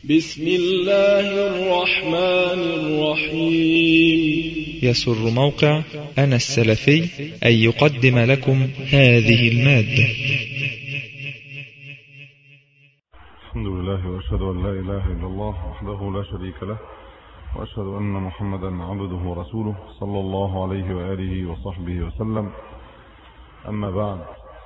بسم الله الرحمن الرحيم يسر موقع أنا السلفي أن يقدم لكم هذه المادة الحمد لله وأشهد أن لا إله إلا الله وحده لا شريك له وأشهد أن محمدا عبده ورسوله صلى الله عليه وآله وصحبه وسلم أما بعد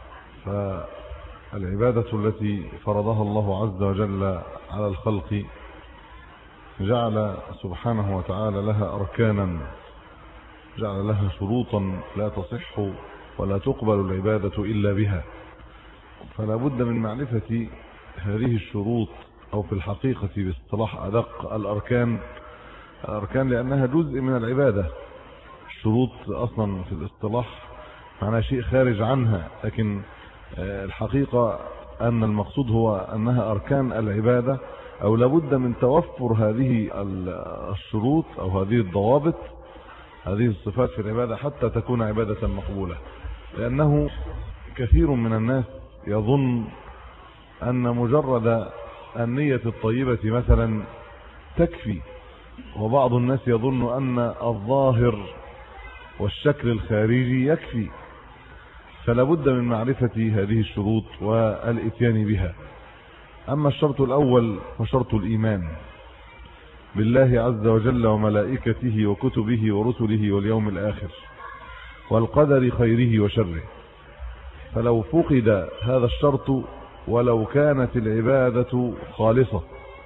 فالعبادة التي فرضها الله عز وجل على الخلق جعل سبحانه وتعالى لها أركانا جعل لها شروطا لا تصح ولا تقبل العبادة إلا بها فلا بد من معرفة هذه الشروط أو في الحقيقة باصطلاح أدق الأركان الأركان لأنها جزء من العبادة الشروط أصلا في الاصطلاح معناها شيء خارج عنها لكن الحقيقة أن المقصود هو أنها أركان العبادة أو لابد من توفر هذه الشروط أو هذه الضوابط هذه الصفات في العبادة حتى تكون عبادة مقبولة لأنه كثير من الناس يظن أن مجرد النية الطيبة مثلا تكفي وبعض الناس يظن أن الظاهر والشكل الخارجي يكفي فلا بد من معرفة هذه الشروط والاتيان بها أما الشرط الأول فشرط الإيمان بالله عز وجل وملائكته وكتبه ورسله واليوم الآخر والقدر خيره وشره فلو فقد هذا الشرط ولو كانت العبادة خالصة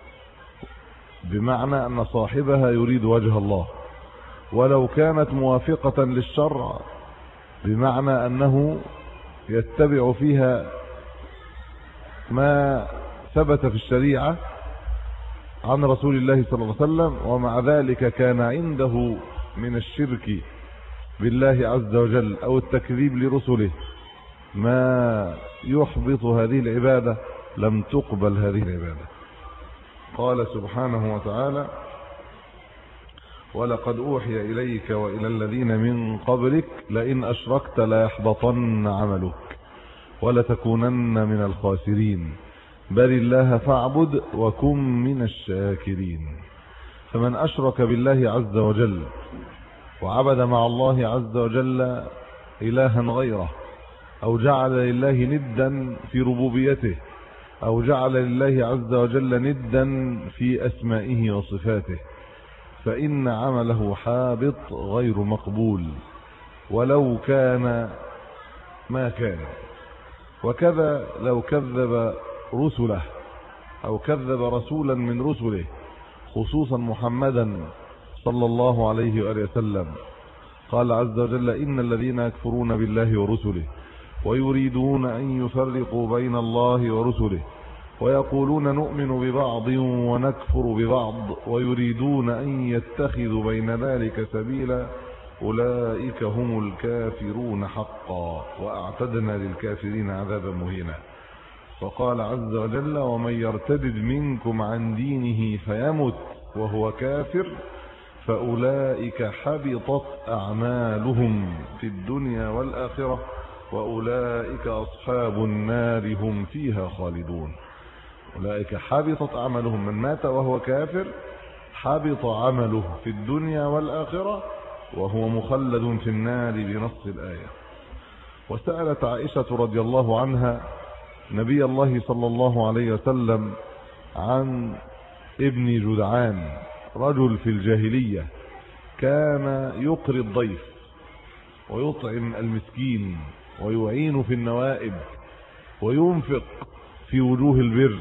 بمعنى أن صاحبها يريد وجه الله ولو كانت موافقة للشرع بمعنى أنه يتبع فيها ما ثبت في الشريعة عن رسول الله صلى الله عليه وسلم ومع ذلك كان عنده من الشرك بالله عز وجل أو التكذيب لرسله ما يحبط هذه العبادة لم تقبل هذه العبادة قال سبحانه وتعالى ولقد أوحي إليك وإلى الذين من قبلك لئن أشركت ليحبطن عملك ولتكونن من الخاسرين بل الله فاعبد وكن من الشاكرين فمن أشرك بالله عز وجل وعبد مع الله عز وجل إلها غيره أو جعل لله ندا في ربوبيته أو جعل لله عز وجل ندا في أسمائه وصفاته فإن عمله حابط غير مقبول ولو كان ما كان وكذا لو كذب رسله أو كذب رسولا من رسله خصوصا محمدا صلى الله عليه وآله وسلم قال عز وجل إن الذين يكفرون بالله ورسله ويريدون أن يفرقوا بين الله ورسله ويقولون نؤمن ببعض ونكفر ببعض ويريدون أن يتخذوا بين ذلك سبيلا أولئك هم الكافرون حقا وأعتدنا للكافرين عذابا مهينا وقال عز وجل ومن يرتدد منكم عن دينه فيمت وهو كافر فأولئك حبطت أعمالهم في الدنيا والآخرة وأولئك أصحاب النار هم فيها خالدون أولئك حبطت أعمالهم من مات وهو كافر حبط عمله في الدنيا والآخرة وهو مخلد في النار بنص الآية وسألت عائشة رضي الله عنها نبي الله صلى الله عليه وسلم عن ابن جدعان رجل في الجاهلية كان يقري الضيف ويطعم المسكين ويعين في النوائب وينفق في وجوه البر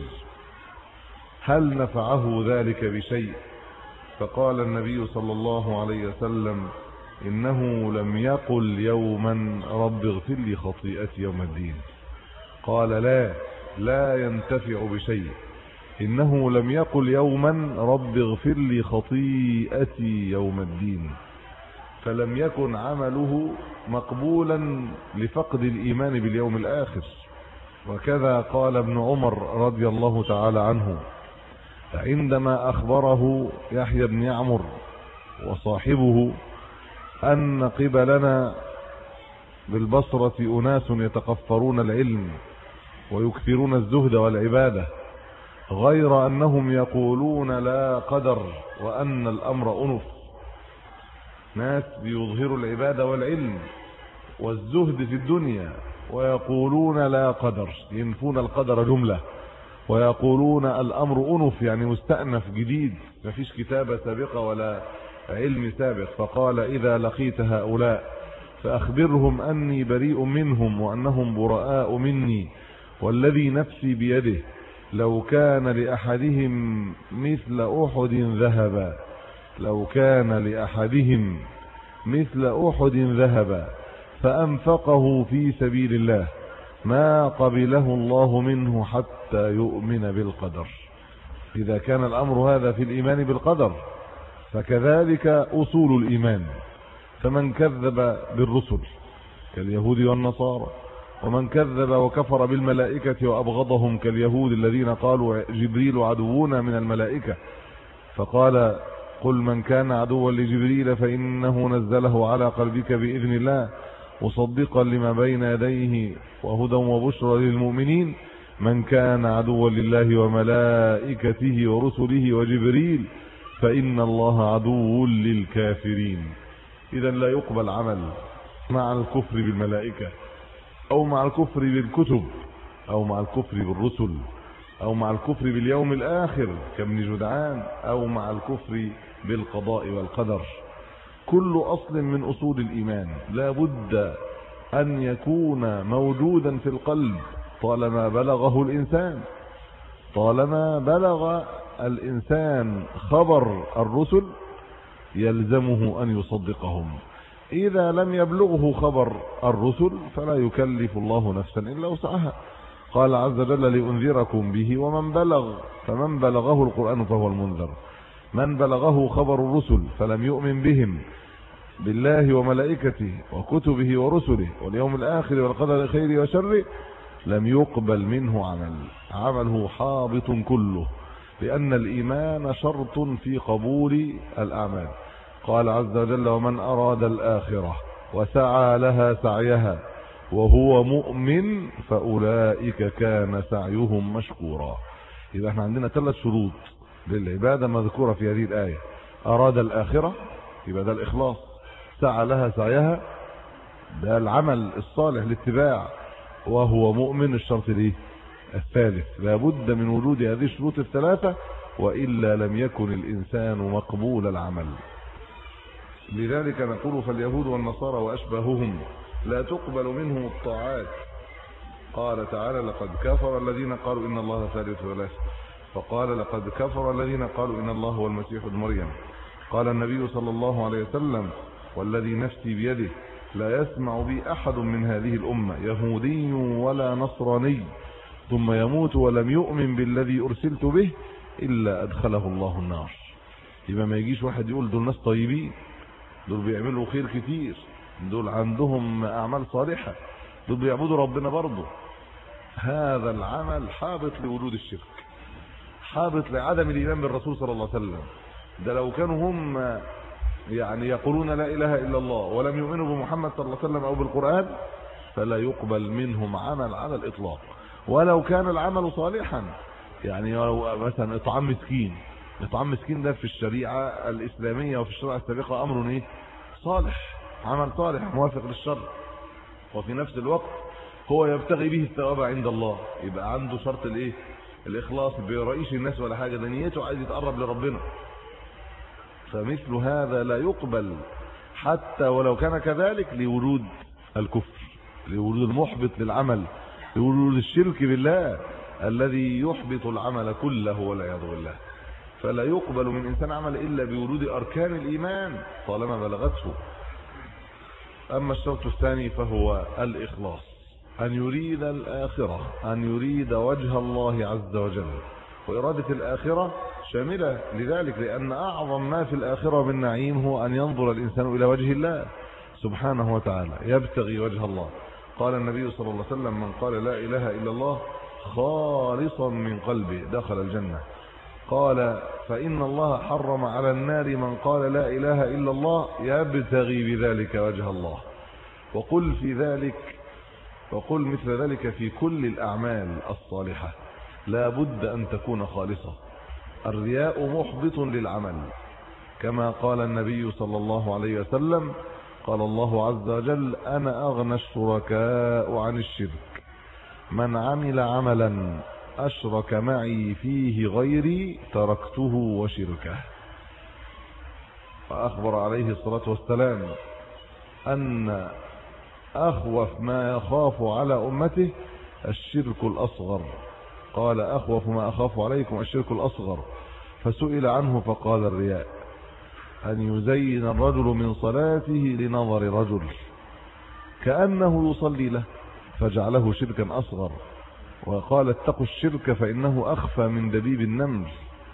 هل نفعه ذلك بشيء فقال النبي صلى الله عليه وسلم إنه لم يقل يوما رب اغفر لي خطيئتي يوم الدين قال لا لا ينتفع بشيء إنه لم يقل يوما رب اغفر لي خطيئتي يوم الدين فلم يكن عمله مقبولا لفقد الإيمان باليوم الآخر وكذا قال ابن عمر رضي الله تعالى عنه عندما أخبره يحيى بن يعمر وصاحبه أن قبلنا بالبصرة أناس يتقفرون العلم ويكثرون الزهد والعبادة غير أنهم يقولون لا قدر وأن الأمر أنف ناس بيظهروا العبادة والعلم والزهد في الدنيا ويقولون لا قدر ينفون القدر جملة ويقولون الأمر أنف يعني مستأنف جديد مفيش كتابة سابقة ولا علم سابق فقال إذا لقيت هؤلاء فأخبرهم أني بريء منهم وأنهم براء مني والذي نفسي بيده لو كان لأحدهم مثل أحد ذهبا لو كان لأحدهم مثل أحد ذهبا فأنفقه في سبيل الله ما قبله الله منه حتى يؤمن بالقدر إذا كان الأمر هذا في الإيمان بالقدر فكذلك أصول الإيمان فمن كذب بالرسل كاليهود والنصارى ومن كذب وكفر بالملائكة وأبغضهم كاليهود الذين قالوا جبريل عدونا من الملائكة فقال قل من كان عدوا لجبريل فإنه نزله على قلبك بإذن الله مصدقا لما بين يديه وهدى وبشرى للمؤمنين من كان عدوا لله وملائكته ورسله وجبريل فإن الله عدو للكافرين إذا لا يقبل عمل مع الكفر بالملائكة أو مع الكفر بالكتب أو مع الكفر بالرسل أو مع الكفر باليوم الآخر كابن جدعان أو مع الكفر بالقضاء والقدر كل أصل من أصول الإيمان لا بد أن يكون موجودا في القلب طالما بلغه الإنسان طالما بلغ الإنسان خبر الرسل يلزمه أن يصدقهم إذا لم يبلغه خبر الرسل فلا يكلف الله نفسا إلا وسعها قال عز وجل لأنذركم به ومن بلغ فمن بلغه القرآن فهو المنذر من بلغه خبر الرسل فلم يؤمن بهم بالله وملائكته وكتبه ورسله واليوم الآخر والقدر خير وشر لم يقبل منه عمل عمله حابط كله لأن الإيمان شرط في قبول الأعمال قال عز وجل ومن أراد الآخرة وسعى لها سعيها وهو مؤمن فأولئك كان سعيهم مشكورا إذا احنا عندنا ثلاث شروط للعبادة مذكورة في هذه الآية أراد الآخرة يبقى ده الإخلاص سعى لها سعيها ده العمل الصالح الاتباع وهو مؤمن الشرط ليه الثالث لابد من وجود هذه الشروط الثلاثة وإلا لم يكن الإنسان مقبول العمل لذلك نقول فاليهود والنصارى وأشباههم لا تقبل منهم الطاعات قال تعالى لقد كفر الذين قالوا إن الله ثالث ثلاث فقال لقد كفر الذين قالوا إن الله هو المسيح ابن مريم قال النبي صلى الله عليه وسلم والذي نفسي بيده لا يسمع بي أحد من هذه الأمة يهودي ولا نصراني ثم يموت ولم يؤمن بالذي أرسلت به إلا أدخله الله النار يبقى ما يجيش واحد يقول دول ناس طيبين دول بيعملوا خير كتير دول عندهم أعمال صالحة دول بيعبدوا ربنا برضه هذا العمل حابط لوجود الشرك حابط لعدم الإيمان بالرسول صلى الله عليه وسلم ده لو كانوا هم يعني يقولون لا إله إلا الله ولم يؤمنوا بمحمد صلى الله عليه وسلم أو بالقرآن فلا يقبل منهم عمل على الإطلاق ولو كان العمل صالحا يعني مثلا إطعام مسكين إطعام مسكين ده في الشريعة الإسلامية وفي الشريعة السابقة أمر إيه صالح عمل صالح موافق للشر وفي نفس الوقت هو يبتغي به الثواب عند الله يبقى عنده شرط الايه الاخلاص بيرئيش الناس ولا حاجه ده نيته عايز يتقرب لربنا فمثل هذا لا يقبل حتى ولو كان كذلك لوجود الكفر لوجود المحبط للعمل لوجود الشرك بالله الذي يحبط العمل كله والعياذ بالله فلا يقبل من انسان عمل الا بوجود اركان الايمان طالما بلغته اما الشرط الثاني فهو الاخلاص ان يريد الاخره ان يريد وجه الله عز وجل واراده الاخره شامله لذلك لان اعظم ما في الاخره من نعيم هو ان ينظر الانسان الى وجه الله سبحانه وتعالى يبتغي وجه الله قال النبي صلى الله عليه وسلم من قال لا اله الا الله خالصا من قلبه دخل الجنه قال فإن الله حرم على النار من قال لا إله إلا الله يبتغي بذلك وجه الله وقل في ذلك وقل مثل ذلك في كل الأعمال الصالحة لا بد أن تكون خالصة الرياء محبط للعمل كما قال النبي صلى الله عليه وسلم قال الله عز وجل أنا أغنى الشركاء عن الشرك من عمل عملا أشرك معي فيه غيري تركته وشركه فأخبر عليه الصلاة والسلام أن أخوف ما يخاف على أمته الشرك الأصغر قال أخوف ما أخاف عليكم الشرك الأصغر فسئل عنه فقال الرياء أن يزين الرجل من صلاته لنظر رجل كأنه يصلي له فجعله شركا أصغر وقال اتقوا الشرك فإنه أخفى من دبيب النمل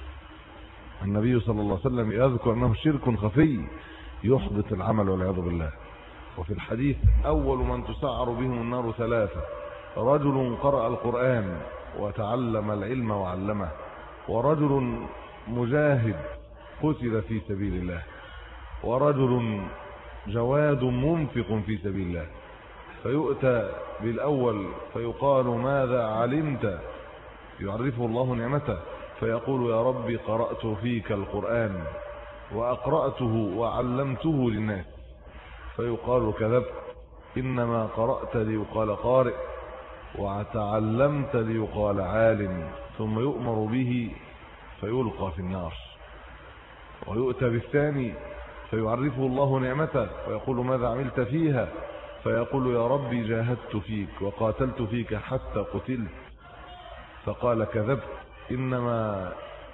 النبي صلى الله عليه وسلم يذكر أنه شرك خفي يحبط العمل والعياذ بالله وفي الحديث أول من تسعر بهم النار ثلاثة رجل قرأ القرآن وتعلم العلم وعلمه ورجل مجاهد قتل في سبيل الله ورجل جواد منفق في سبيل الله فيؤتى بالأول فيقال ماذا علمت يعرفه الله نعمته فيقول يا ربي قرأت فيك القرآن وأقرأته وعلمته للناس فيقال كذبت إنما قرأت ليقال قارئ وتعلمت ليقال عالم ثم يؤمر به فيلقى في النار ويؤتى بالثاني فيعرفه الله نعمته ويقول ماذا عملت فيها فيقول يا ربي جاهدت فيك وقاتلت فيك حتى قتلت فقال كذبت إنما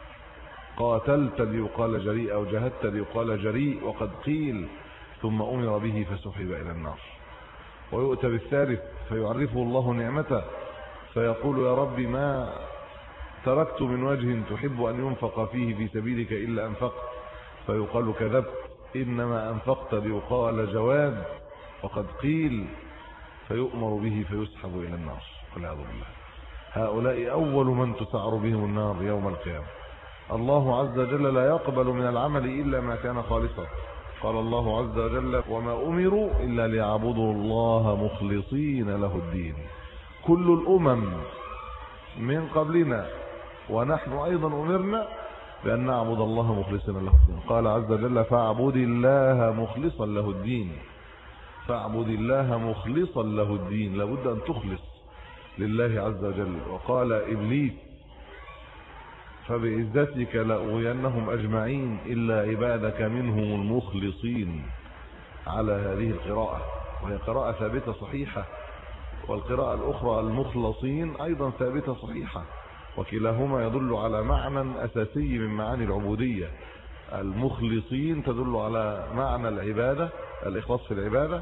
قاتلت ليقال جريء أو جاهدت ليقال جريء وقد قيل ثم أمر به فسحب إلى النار ويؤتى بالثالث فيعرفه الله نعمته فيقول يا ربي ما تركت من وجه تحب أن ينفق فيه في سبيلك إلا أنفقت فيقال كذبت إنما أنفقت ليقال جواد وقد قيل فيؤمر به فيسحب إلى النار والعياذ بالله هؤلاء أول من تسعر بهم النار يوم القيامة الله عز وجل لا يقبل من العمل إلا ما كان خالصا قال الله عز وجل وما أمروا إلا ليعبدوا الله مخلصين له الدين كل الأمم من قبلنا ونحن أيضا أمرنا بأن نعبد الله مخلصين له الدين قال عز وجل فاعبد الله مخلصا له الدين فاعبد الله مخلصا له الدين لابد أن تخلص لله عز وجل وقال إبليس فبعزتك لأغوينهم أجمعين إلا عبادك منهم المخلصين على هذه القراءة وهي قراءة ثابتة صحيحة والقراءة الأخرى المخلصين أيضا ثابتة صحيحة وكلاهما يدل على معنى أساسي من معاني العبودية المخلصين تدل على معنى العبادة الإخلاص في العبادة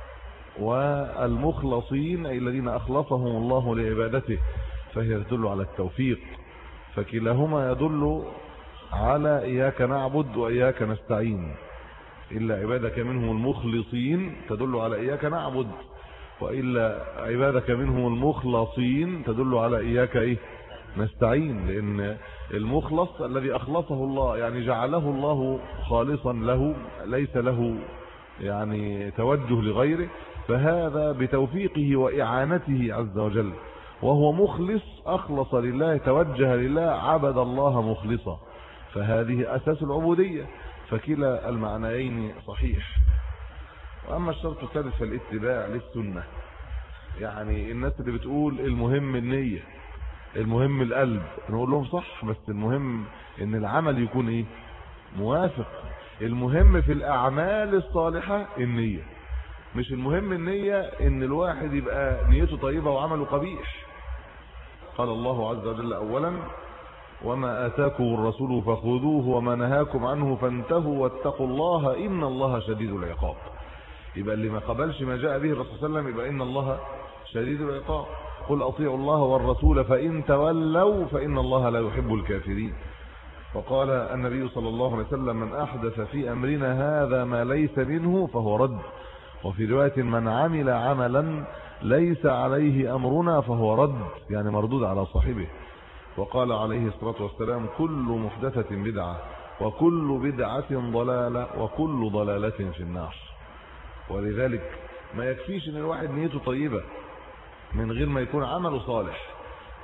والمخلصين أي الذين أخلصهم الله لعبادته فهي تدل على التوفيق فكلاهما يدل على إياك نعبد وإياك نستعين إلا عبادك منهم المخلصين تدل على إياك نعبد وإلا عبادك منهم المخلصين تدل على إياك إيه نستعين لأن المخلص الذي أخلصه الله يعني جعله الله خالصا له ليس له يعني توجه لغيره فهذا بتوفيقه وإعانته عز وجل وهو مخلص أخلص لله توجه لله عبد الله مخلصا فهذه أساس العبودية فكلا المعنيين صحيح وأما الشرط الثالث فالاتباع للسنة يعني الناس اللي بتقول المهم النية المهم القلب نقول لهم صح بس المهم ان العمل يكون ايه موافق المهم في الاعمال الصالحة النية مش المهم النية ان الواحد يبقى نيته طيبة وعمله قبيح قال الله عز وجل اولا وما اتاكم الرسول فخذوه وما نهاكم عنه فانتهوا واتقوا الله ان الله شديد العقاب يبقى اللي ما قبلش ما جاء به الرسول صلى الله عليه وسلم يبقى ان الله شديد العقاب قل اطيعوا الله والرسول فان تولوا فان الله لا يحب الكافرين وقال النبي صلى الله عليه وسلم من احدث في امرنا هذا ما ليس منه فهو رد وفي روايه من عمل عملا ليس عليه امرنا فهو رد يعني مردود على صاحبه وقال عليه الصلاه والسلام كل محدثه بدعه وكل بدعه ضلاله وكل ضلاله في النار ولذلك ما يكفيش ان الواحد نيته طيبه من غير ما يكون عمله صالح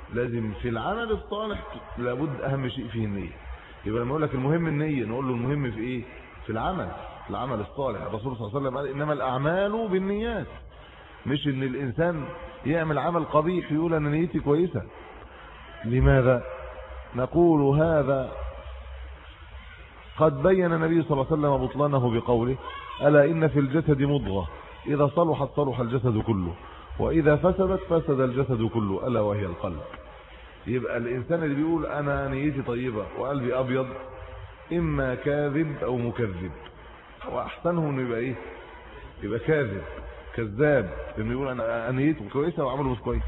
لازم في العمل الصالح لابد اهم شيء فيه النيه يبقى لما اقول لك المهم النيه نقول له المهم في ايه في العمل في العمل الصالح الرسول صلى الله عليه وسلم قال انما الاعمال بالنيات مش ان الانسان يعمل عمل قبيح يقول انا نيتي كويسه لماذا نقول هذا قد بين النبي صلى الله عليه وسلم بطلانه بقوله الا ان في الجسد مضغه اذا صلحت صلح الجسد كله واذا فسدت فسد الجسد كله الا وهي القلب يبقى الانسان اللي بيقول انا نيتي طيبه وقلبي ابيض اما كاذب او مكذب واحسنه انه يبقى ايه يبقى كاذب كذاب انه يقول انا نيته كويسه وعمله مش كويس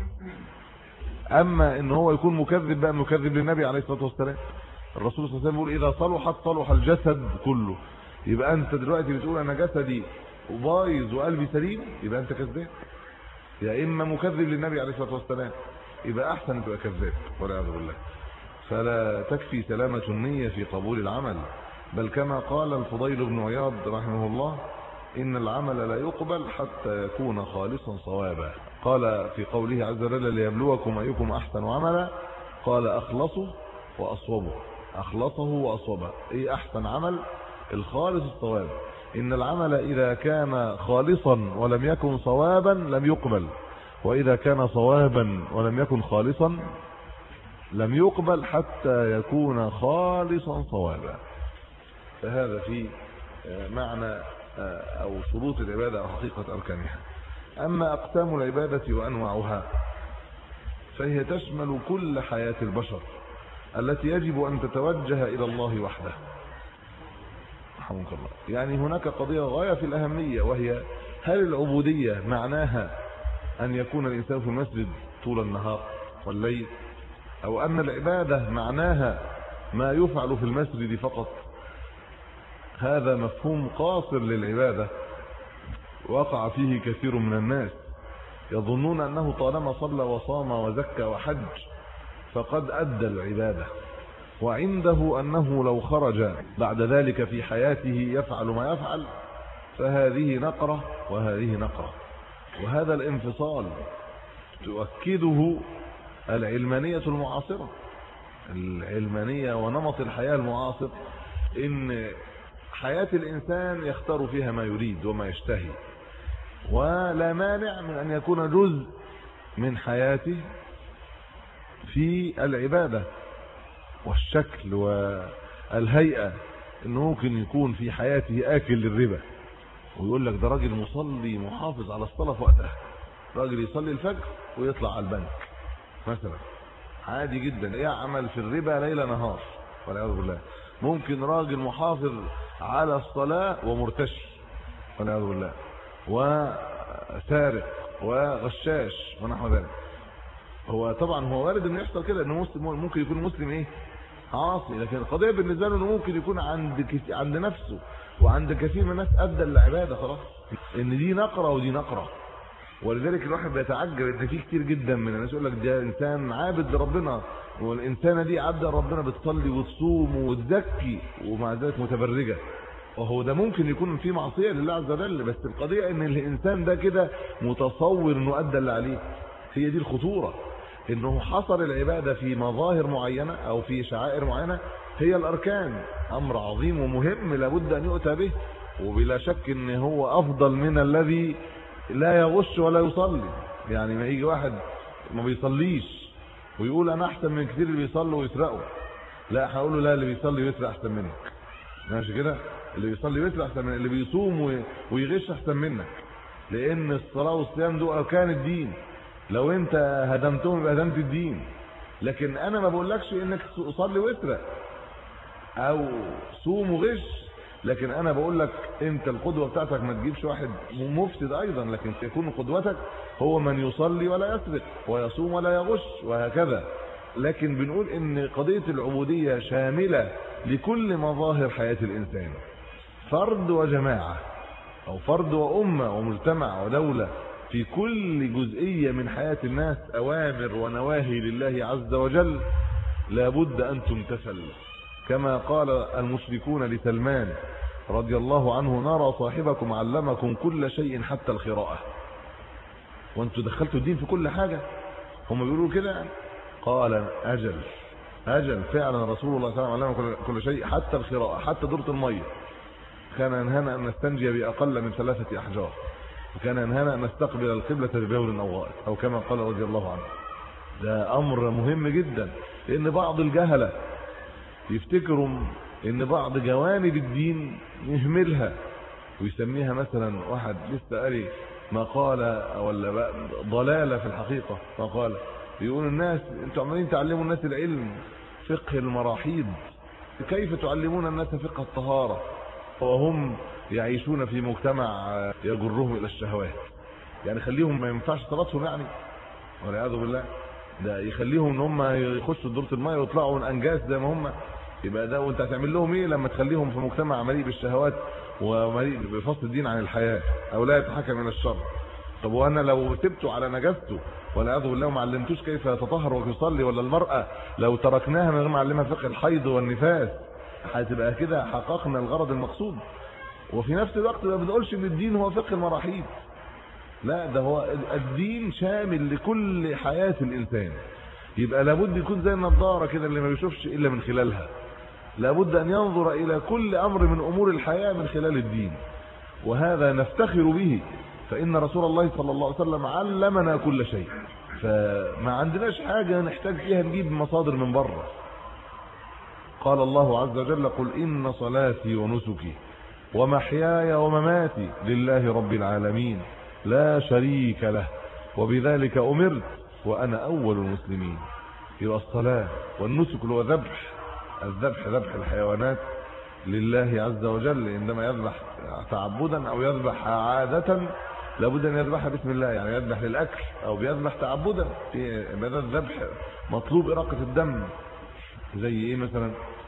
اما ان هو يكون مكذب بقى مكذب للنبي عليه الصلاه والسلام الرسول صلى الله عليه وسلم بيقول اذا صلحت صلح الجسد كله يبقى انت دلوقتي بتقول انا جسدي بايظ وقلبي سليم يبقى انت كذاب يا اما مكذب للنبي عليه الصلاه والسلام يبقى احسن تبقى كذاب والعياذ بالله فلا تكفي سلامه النيه في قبول العمل بل كما قال الفضيل بن عياض رحمه الله إن العمل لا يقبل حتى يكون خالصا صوابا قال في قوله عز وجل ليبلوكم أيكم أحسن عملا قال أخلصه وأصوبه أخلصه وأصوبه إيه أحسن عمل الخالص الصواب إن العمل إذا كان خالصا ولم يكن صوابا لم يقبل وإذا كان صوابا ولم يكن خالصا لم يقبل حتى يكون خالصا صوابا فهذا في معنى أو شروط العبادة أو حقيقة أركانها أما أقسام العبادة وأنواعها فهي تشمل كل حياة البشر التي يجب أن تتوجه إلى الله وحده رحمك الله يعني هناك قضية غاية في الأهمية وهي هل العبودية معناها أن يكون الإنسان في المسجد طول النهار والليل أو أن العبادة معناها ما يفعل في المسجد فقط هذا مفهوم قاصر للعبادة وقع فيه كثير من الناس يظنون أنه طالما صلى وصام وزكى وحج فقد أدى العبادة وعنده أنه لو خرج بعد ذلك في حياته يفعل ما يفعل فهذه نقرة وهذه نقرة وهذا الانفصال تؤكده العلمانية المعاصرة العلمانية ونمط الحياة المعاصر ان حياة الإنسان يختار فيها ما يريد وما يشتهي ولا مانع من أن يكون جزء من حياته في العبادة والشكل والهيئة انه ممكن يكون في حياته آكل للربا ويقول لك ده راجل مصلي محافظ على الصلاة في وقتها راجل يصلي الفجر ويطلع على البنك مثلا عادي جدا يعمل في الربا ليل نهار والعياذ بالله ممكن راجل محافظ على الصلاة ومرتشي والعياذ بالله وسارق وغشاش ونحو ذلك هو طبعا هو وارد انه يحصل كده انه مسلم ممكن يكون مسلم ايه عاصي لكن القضيه بالنسبه له انه ممكن يكون عند عند نفسه وعند كثير من الناس ادى العباده خلاص ان دي نقره ودي نقره ولذلك الواحد بيتعجب ان في كتير جدا من الناس يقول لك ده انسان عابد لربنا والانسانه دي عبد ربنا بتصلي وتصوم وتزكي ومع ذلك متبرجه وهو ده ممكن يكون في معصيه لله عز وجل بس القضيه ان الانسان ده كده متصور انه ادى اللي عليه هي دي الخطوره انه حصر العباده في مظاهر معينه او في شعائر معينه هي الاركان امر عظيم ومهم لابد ان يؤتى به وبلا شك ان هو افضل من الذي لا يغش ولا يصلي يعني ما يجي واحد ما بيصليش ويقول انا احسن من كتير اللي بيصلوا ويسرقوا لا هقول له لا اللي بيصلي ويسرق احسن منك ماشي كده اللي بيصلي ويسرق احسن من اللي بيصوم ويغش احسن منك لان الصلاه والصيام دول اركان الدين لو انت هدمتهم يبقى هدمت الدين لكن انا ما بقولكش انك تصلي واسرق او صوم وغش لكن انا بقول لك انت القدوه بتاعتك ما تجيبش واحد مفسد ايضا لكن تكون قدوتك هو من يصلي ولا يسرق ويصوم ولا يغش وهكذا لكن بنقول ان قضيه العبوديه شامله لكل مظاهر حياه الانسان فرد وجماعه او فرد وامه ومجتمع ودوله في كل جزئيه من حياه الناس اوامر ونواهي لله عز وجل لابد ان تمتثل كما قال المشركون لسلمان رضي الله عنه نرى صاحبكم علمكم كل شيء حتى القراءه وانتوا دخلتوا الدين في كل حاجه هم بيقولوا كده قال أجل أجل فعلا رسول الله صلى الله عليه وسلم علمنا كل شيء حتى الخراء حتى دورة المية كان ينهانا أن نستنجي بأقل من ثلاثة أحجار وكان ينهانا أن نستقبل القبلة ببول أو غائط أو كما قال رضي الله عنه ده أمر مهم جدا لأن بعض الجهلة يفتكروا ان بعض جوانب الدين يهملها ويسميها مثلا واحد لسه قاري مقالة ولا ضلالة في الحقيقة مقالة يقول الناس انتوا عمالين تعلموا الناس العلم فقه المراحيض كيف تعلمون الناس فقه الطهارة وهم يعيشون في مجتمع يجرهم الى الشهوات يعني خليهم ما ينفعش صلاتهم يعني والعياذ بالله ده يخليهم ان هم يخشوا دورة الماء ويطلعوا من انجاز زي ما هم يبقى ده وانت هتعمل لهم ايه لما تخليهم في مجتمع مليء بالشهوات ومليء بفصل الدين عن الحياة او لا يتحكم من الشر طب وانا لو سبته على نجاسته والعياذ بالله وما علمتوش كيف يتطهر ويصلي ولا المرأة لو تركناها من غير ما علمها فقه الحيض والنفاس هتبقى كده حققنا الغرض المقصود وفي نفس الوقت ما بنقولش ان الدين هو فقه المراحيض لا ده هو الدين شامل لكل حياة الانسان يبقى لابد يكون زي النظاره كده اللي ما بيشوفش الا من خلالها لابد ان ينظر الى كل امر من امور الحياه من خلال الدين وهذا نفتخر به فان رسول الله صلى الله عليه وسلم علمنا كل شيء فما عندناش حاجه نحتاج فيها نجيب مصادر من بره قال الله عز وجل قل ان صلاتي ونسكي ومحياي ومماتي لله رب العالمين لا شريك له وبذلك امرت وانا اول المسلمين يبقى الصلاه والنسك اللي هو ذبح الذبح ذبح الحيوانات لله عز وجل عندما يذبح تعبدا او يذبح عاده لابد ان يذبحها بسم الله يعني يذبح للاكل او بيذبح تعبدا في عباده الذبح مطلوب اراقه الدم زي ايه مثلا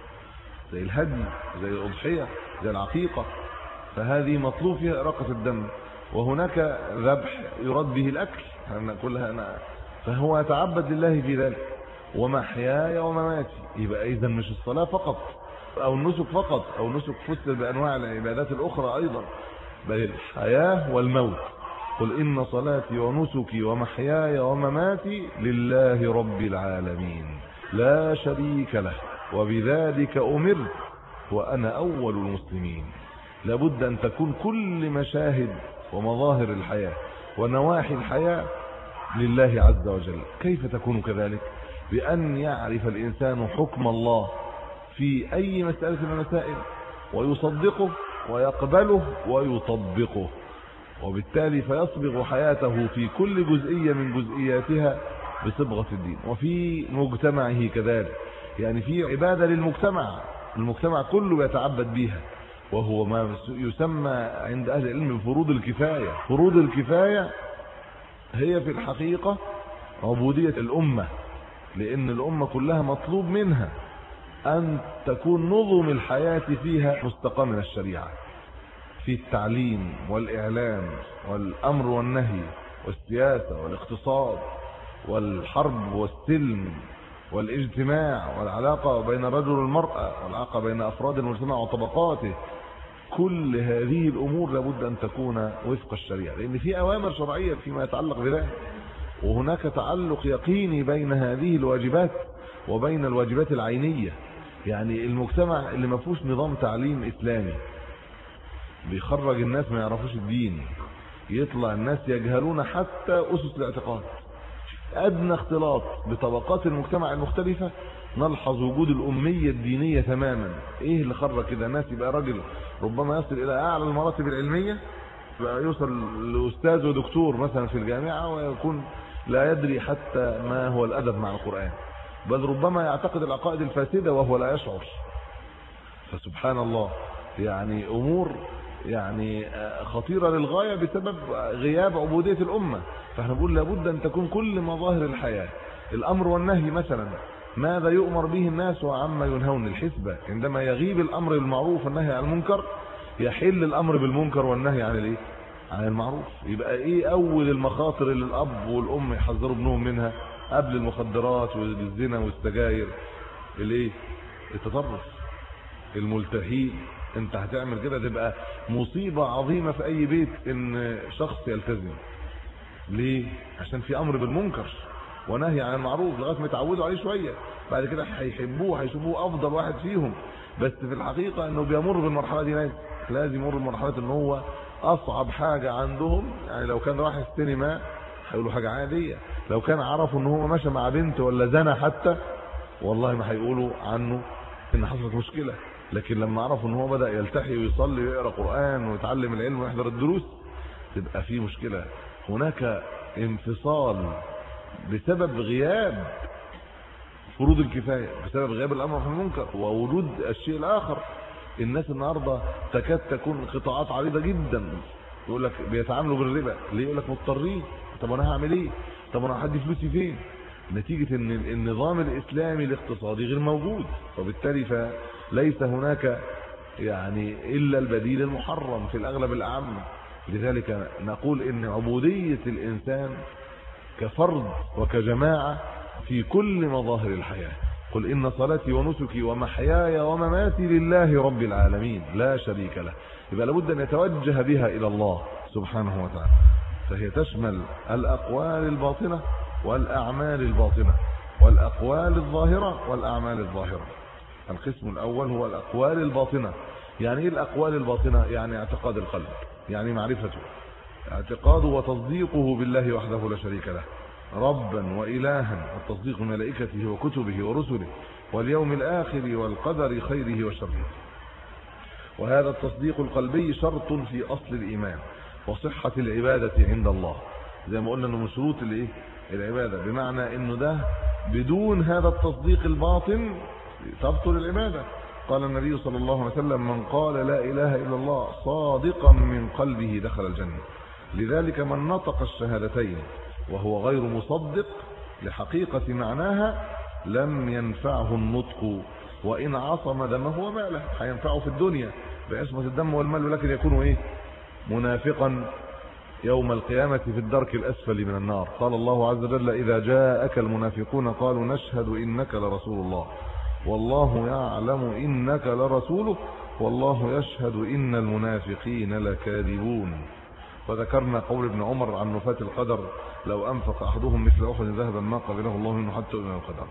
زي الهدي زي الاضحيه زي العقيقه فهذه مطلوب فيها اراقه الدم وهناك ذبح يراد به الاكل كلها أنا فهو يتعبد لله في ذلك ومحياي ومماتي يبقى اذا مش الصلاه فقط او النسك فقط او النسك فسر بانواع العبادات الاخرى ايضا بل الحياه والموت قل ان صلاتي ونسكي ومحياي ومماتي لله رب العالمين لا شريك له وبذلك امرت وانا اول المسلمين لابد ان تكون كل مشاهد ومظاهر الحياه ونواحي الحياه لله عز وجل كيف تكون كذلك بأن يعرف الإنسان حكم الله في أي مسألة من المسائل ويصدقه ويقبله ويطبقه وبالتالي فيصبغ حياته في كل جزئية من جزئياتها بصبغة الدين وفي مجتمعه كذلك يعني في عبادة للمجتمع المجتمع كله يتعبد بها وهو ما يسمى عند أهل العلم بفروض الكفاية فروض الكفاية هي في الحقيقة عبودية الأمة لأن الأمة كلها مطلوب منها أن تكون نظم الحياة فيها مستقى من الشريعة في التعليم والإعلام والأمر والنهي والسياسة والاقتصاد والحرب والسلم والاجتماع والعلاقة بين الرجل والمرأة والعلاقة بين أفراد المجتمع وطبقاته كل هذه الأمور لابد أن تكون وفق الشريعة لأن في أوامر شرعية فيما يتعلق بذلك وهناك تعلق يقيني بين هذه الواجبات وبين الواجبات العينية يعني المجتمع اللي ما فيهوش نظام تعليم إسلامي بيخرج الناس ما يعرفوش الدين يطلع الناس يجهلون حتى أسس الاعتقاد أدنى اختلاط بطبقات المجتمع المختلفة نلحظ وجود الأمية الدينية تماما إيه اللي خرج كده ناس يبقى راجل ربما يصل إلى أعلى المراتب العلمية يوصل لأستاذ ودكتور مثلا في الجامعة ويكون لا يدري حتى ما هو الأدب مع القرآن بل ربما يعتقد العقائد الفاسدة وهو لا يشعر فسبحان الله يعني أمور يعني خطيرة للغاية بسبب غياب عبودية الأمة فاحنا بنقول لابد أن تكون كل مظاهر الحياة الأمر والنهي مثلا ماذا يؤمر به الناس وعما ينهون الحسبة عندما يغيب الأمر بالمعروف والنهي عن المنكر يحل الأمر بالمنكر والنهي عن الايه عن المعروف يبقى ايه اول المخاطر اللي الاب والام يحذروا ابنهم منها قبل المخدرات والزنا والسجاير الايه التطرف الملتهين انت هتعمل كده تبقى مصيبة عظيمة في اي بيت ان شخص يلتزم ليه عشان في امر بالمنكر ونهي عن المعروف لغايه ما يتعودوا عليه شويه بعد كده هيحبوه هيشوفوه افضل واحد فيهم بس في الحقيقه انه بيمر بالمرحله دي لازم لازم يمر بمرحله ان هو اصعب حاجه عندهم يعني لو كان راح السينما هيقولوا حاجه عاديه لو كان عرفوا ان هو ماشي مع بنت ولا زنا حتى والله ما هيقولوا عنه ان حصلت مشكله لكن لما عرفوا ان هو بدا يلتحي ويصلي ويقرا قران ويتعلم العلم ويحضر الدروس تبقى في مشكله هناك انفصال بسبب غياب فروض الكفايه بسبب غياب الامر في المنكر ووجود الشيء الاخر الناس النهارده تكاد تكون قطاعات عريضه جدا يقول لك بيتعاملوا بالربا ليه يقول لك مضطرين طب انا هعمل ايه طب انا هدي فلوسي فين نتيجه ان النظام الاسلامي الاقتصادي غير موجود وبالتالي فليس هناك يعني الا البديل المحرم في الاغلب الاعم لذلك نقول ان عبوديه الانسان كفرد وكجماعه في كل مظاهر الحياه قل ان صلاتي ونسكي ومحياي ومماتي لله رب العالمين لا شريك له يبقى لابد ان يتوجه بها الى الله سبحانه وتعالى فهي تشمل الاقوال الباطنه والاعمال الباطنه والاقوال الظاهره والاعمال الظاهره القسم الاول هو الاقوال الباطنه يعني ايه الاقوال الباطنه يعني اعتقاد القلب يعني معرفته اعتقاده وتصديقه بالله وحده لا شريك له ربا وإلها التصديق بملائكته وكتبه ورسله واليوم الآخر والقدر خيره وشره وهذا التصديق القلبي شرط في أصل الإيمان وصحة العبادة عند الله زي ما قلنا انه من شروط الايه العباده بمعنى انه ده بدون هذا التصديق الباطن تبطل العباده قال النبي صلى الله عليه وسلم من قال لا اله الا الله صادقا من قلبه دخل الجنه لذلك من نطق الشهادتين وهو غير مصدق لحقيقة معناها لم ينفعه النطق وإن عصم دمه وماله هينفعه في الدنيا بعصمة الدم والمال ولكن يكون إيه منافقا يوم القيامة في الدرك الأسفل من النار قال الله عز وجل إذا جاءك المنافقون قالوا نشهد إنك لرسول الله والله يعلم إنك لرسوله والله يشهد إن المنافقين لكاذبون وذكرنا قول ابن عمر عن نفاة القدر لو أنفق أحدهم مثل أحد ذهبا ما قبله الله منه حتى من القدر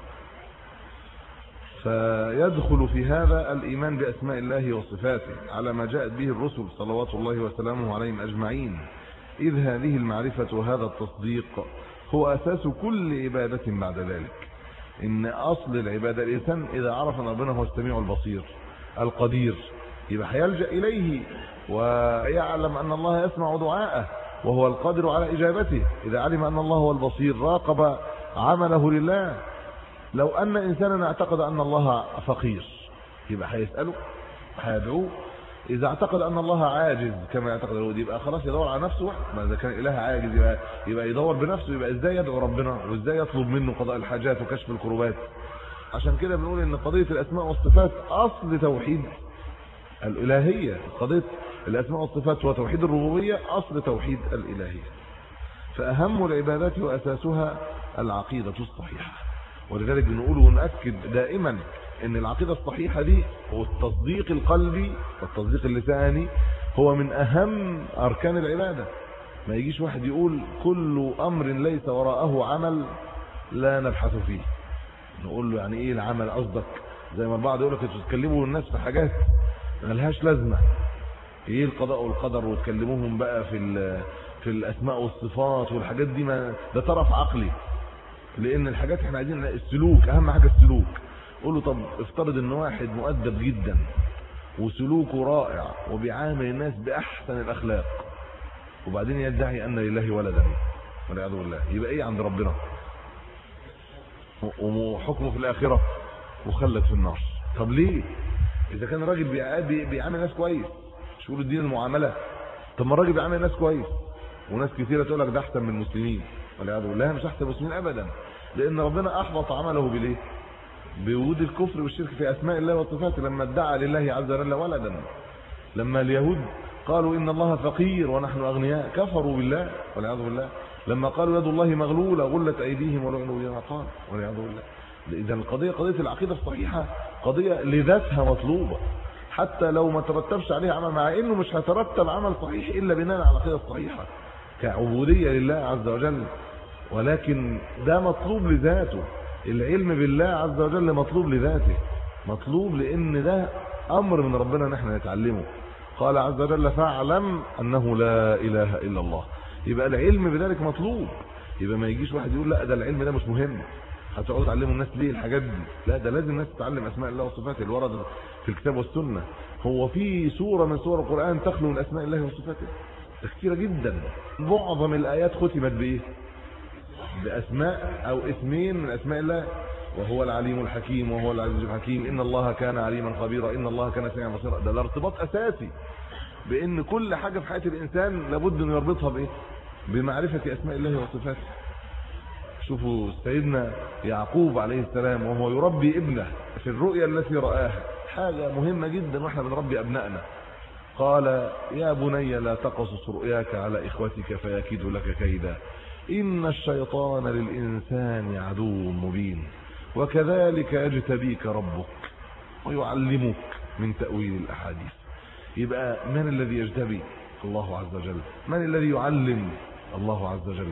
فيدخل في هذا الإيمان بأسماء الله وصفاته على ما جاءت به الرسل صلوات الله وسلامه عليهم أجمعين إذ هذه المعرفة وهذا التصديق هو أساس كل عبادة بعد ذلك إن أصل العبادة الإنسان إذا عرف أن ربنا هو السميع البصير القدير يبقى هيلجأ إليه ويعلم أن الله يسمع دعاءه وهو القادر على إجابته إذا علم أن الله هو البصير راقب عمله لله لو أن إنسانا اعتقد أن الله فقير يبقى هيسأله هيدعوه إذا اعتقد أن الله عاجز كما يعتقد اليهود يبقى خلاص يدور على نفسه ما إذا كان إله عاجز يبقى, يبقى يدور بنفسه يبقى إزاي يدعو ربنا وإزاي يطلب منه قضاء الحاجات وكشف الكروبات عشان كده بنقول إن قضية الأسماء والصفات أصل توحيد الإلهية قضية الأسماء والصفات وتوحيد الربوبية أصل توحيد الإلهية فأهم العبادات وأساسها العقيدة الصحيحة ولذلك بنقول ونأكد دائما ان العقيدة الصحيحة دي والتصديق القلبي والتصديق اللساني هو من أهم أركان العبادة ما يجيش واحد يقول كل أمر ليس وراءه عمل لا نبحث فيه نقول له يعني ايه العمل قصدك زي ما البعض يقول لك تتكلموا الناس في حاجات ملهاش لازمه ايه القضاء والقدر وتكلموهم بقى في في الاسماء والصفات والحاجات دي ما ده طرف عقلي لان الحاجات احنا عايزين السلوك اهم حاجه السلوك قول له طب افترض ان واحد مؤدب جدا وسلوكه رائع وبيعامل الناس باحسن الاخلاق وبعدين يدعي ان لله ولدا والعياذ بالله يبقى ايه عند ربنا وحكمه في الاخره مخلد في النار طب ليه اذا كان الراجل بيعامل الناس كويس مش يقولوا الدين المعامله طب ما الراجل بيعامل الناس كويس وناس كثيره تقول لك ده احسن من المسلمين والعياذ بالله مش احسن من المسلمين ابدا لان ربنا احبط عمله بالايه بوجود الكفر والشرك في اسماء الله وصفاته لما ادعى لله عز وجل ولدا لما اليهود قالوا ان الله فقير ونحن اغنياء كفروا بالله والعياذ بالله لما قالوا يد الله مغلوله غلت ايديهم ولعنوا بما قال والعياذ بالله اذا القضيه قضيه العقيده الصحيحه قضيه لذاتها مطلوبه حتى لو ما ترتبش عليه عمل مع انه مش هيترتب عمل صحيح الا بناء على العقيده الصحيحه كعبوديه لله عز وجل ولكن ده مطلوب لذاته العلم بالله عز وجل مطلوب لذاته مطلوب لان ده امر من ربنا ان احنا نتعلمه قال عز وجل فاعلم انه لا اله الا الله يبقى العلم بذلك مطلوب يبقى ما يجيش واحد يقول لا ده العلم ده مش مهم هتقعدوا تعلموا الناس ليه الحاجات دي لا ده لازم الناس تتعلم اسماء الله وصفاته اللي ورد في الكتاب والسنه هو في سوره من سور القران تخلو من اسماء الله وصفاته ده كتيره جدا معظم الايات ختمت بايه باسماء او اسمين من اسماء الله وهو العليم الحكيم وهو العزيز الحكيم ان الله كان عليما خبيرا ان الله كان سميعا بصيرا ده الارتباط اساسي بان كل حاجه في حياه الانسان لابد انه يربطها بايه بمعرفه اسماء الله وصفاته شوفوا سيدنا يعقوب عليه السلام وهو يربي ابنه في الرؤيا التي رآها حاجة مهمة جدا واحنا بنربي أبنائنا قال يا بني لا تقصص رؤياك على إخوتك فيكيد لك كيدا إن الشيطان للإنسان عدو مبين وكذلك يجتبيك ربك ويعلمك من تأويل الأحاديث يبقى من الذي يجتبي الله عز وجل من الذي يعلم الله عز وجل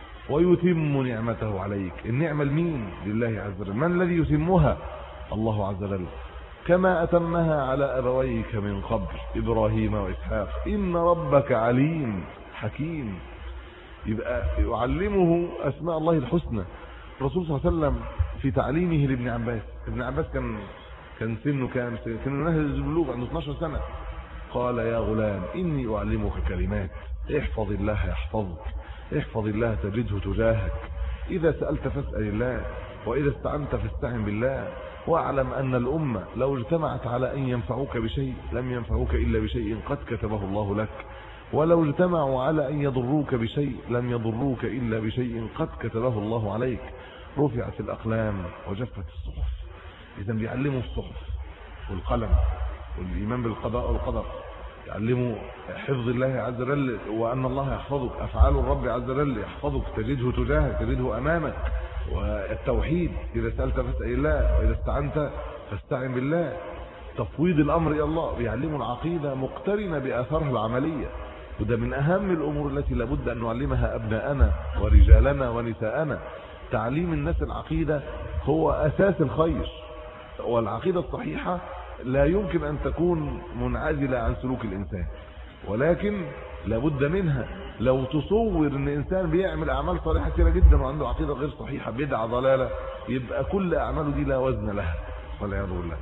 ويتم نعمته عليك النعمة لمين لله عز وجل من الذي يتمها الله عز وجل كما أتمها على أبويك من قبل إبراهيم وإسحاق إن ربك عليم حكيم يبقى يعلمه أسماء الله الحسنى الرسول صلى الله عليه وسلم في تعليمه لابن عباس ابن عباس كان كان سنه كام كان نهج البلوغ عنده 12 سنة قال يا غلام إني أعلمك كلمات احفظ الله يحفظك احفظ الله تجده تجاهك إذا سألت فاسأل الله وإذا استعنت فاستعن بالله واعلم أن الأمة لو اجتمعت على أن ينفعوك بشيء لم ينفعوك إلا بشيء قد كتبه الله لك ولو اجتمعوا على أن يضروك بشيء لم يضروك إلا بشيء قد كتبه الله عليك رفعت الأقلام وجفت الصحف إذا بيعلموا الصحف والقلم والإيمان بالقضاء والقدر يعلموا حفظ الله عز وجل وأن الله يحفظك أفعال الرب عز وجل يحفظك تجده تجاهك تجده أمامك والتوحيد إذا سألت فاسأل الله وإذا استعنت فاستعن بالله تفويض الأمر إلى الله بيعلموا العقيدة مقترنة بآثارها العملية وده من أهم الأمور التي لابد أن نعلمها أبناءنا ورجالنا ونساءنا تعليم الناس العقيدة هو أساس الخير والعقيدة الصحيحة لا يمكن أن تكون منعزلة عن سلوك الإنسان ولكن لابد منها لو تصور ان انسان بيعمل اعمال صالحه كثيره جدا وعنده عقيده غير صحيحه بدعه ضلاله يبقى كل اعماله دي لا وزن لها والعياذ بالله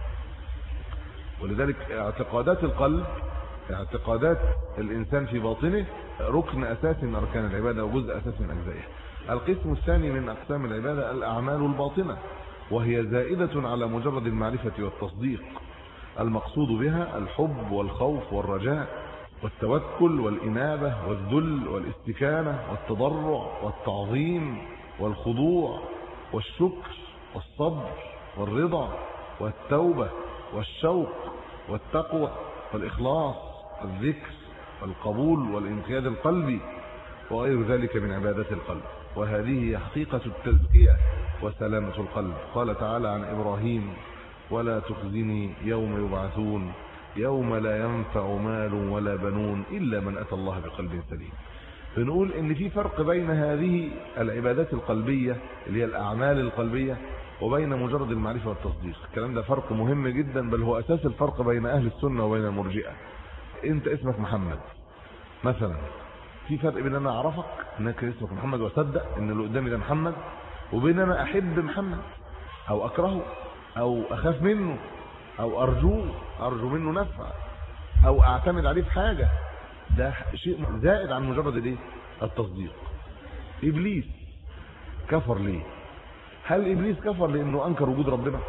ولذلك اعتقادات القلب اعتقادات الانسان في باطنه ركن اساسي من اركان العباده وجزء اساسي من اجزائها القسم الثاني من اقسام العباده الاعمال الباطنه وهي زائده على مجرد المعرفه والتصديق المقصود بها الحب والخوف والرجاء والتوكل والإنابة والذل والاستكانة والتضرع والتعظيم والخضوع والشكر والصبر والرضا والتوبة والشوق والتقوى والإخلاص والذكر والقبول والانقياد القلبي وغير ذلك من عبادات القلب وهذه هي حقيقة التزكية وسلامة القلب قال تعالى عن إبراهيم ولا تخزني يوم يبعثون يوم لا ينفع مال ولا بنون إلا من أتى الله بقلب سليم بنقول ان في فرق بين هذه العبادات القلبية اللي هي الأعمال القلبية وبين مجرد المعرفة والتصديق الكلام ده فرق مهم جدا بل هو أساس الفرق بين أهل السنة وبين المرجئة انت اسمك محمد مثلا في فرق بين انا اعرفك انك اسمك محمد واصدق ان اللي قدامي ده محمد وبين انا احب محمد او اكرهه او اخاف منه او ارجوه ارجو منه نفع او اعتمد عليه في حاجه ده شيء زائد عن مجرد الايه التصديق ابليس كفر ليه هل ابليس كفر لانه انكر وجود ربنا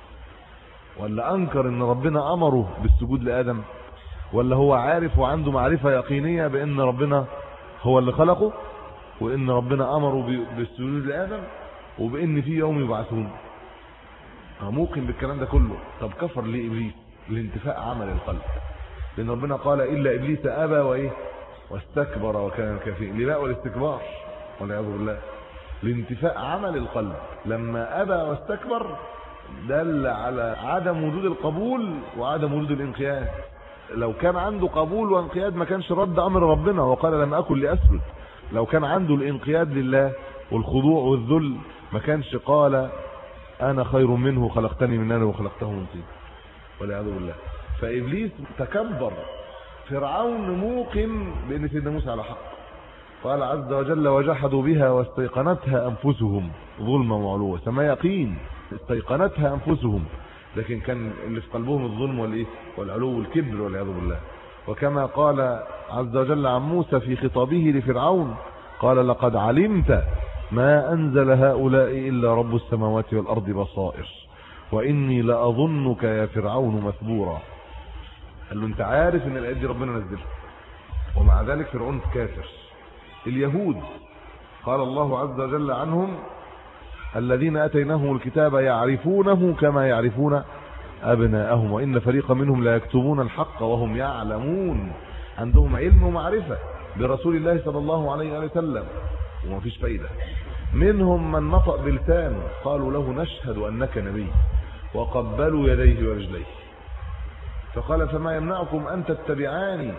ولا انكر ان ربنا امره بالسجود لادم ولا هو عارف وعنده معرفه يقينيه بان ربنا هو اللي خلقه وان ربنا امره بالسجود لادم وبان في يوم يبعثون موقن بالكلام ده كله طب كفر ليه ابليس لانتفاء عمل القلب لان ربنا قال الا ابليس ابى وايه واستكبر وكان كافر الاباء والاستكبار والعياذ بالله لانتفاء عمل القلب لما ابى واستكبر دل على عدم وجود القبول وعدم وجود الانقياد لو كان عنده قبول وانقياد ما كانش رد امر ربنا وقال لم اكن لاسجد لو كان عنده الانقياد لله والخضوع والذل ما كانش قال انا خير منه خلقتني من نار وخلقته من طين والعياذ بالله فابليس تكبر فرعون موقن بان سيدنا موسى على حق قال عز وجل وجحدوا بها واستيقنتها انفسهم ظلما وعلوا سما يقين استيقنتها انفسهم لكن كان اللي في قلبهم الظلم والايه والعلو والكبر والعياذ بالله وكما قال عز وجل عن موسى في خطابه لفرعون قال لقد علمت ما انزل هؤلاء الا رب السماوات والارض بصائر واني لاظنك يا فرعون مثبورا قال له انت عارف ان الايات دي ربنا نزلها ومع ذلك فرعون كافر اليهود قال الله عز وجل عنهم الذين اتيناهم الكتاب يعرفونه كما يعرفون ابناءهم وان فريقا منهم لا يكتبون الحق وهم يعلمون عندهم علم ومعرفه برسول الله صلى الله عليه وسلم وما فيش فايده منهم من نطق بلسانه قالوا له نشهد انك نبي وقبلوا يديه ورجليه فقال فما يمنعكم ان تتبعاني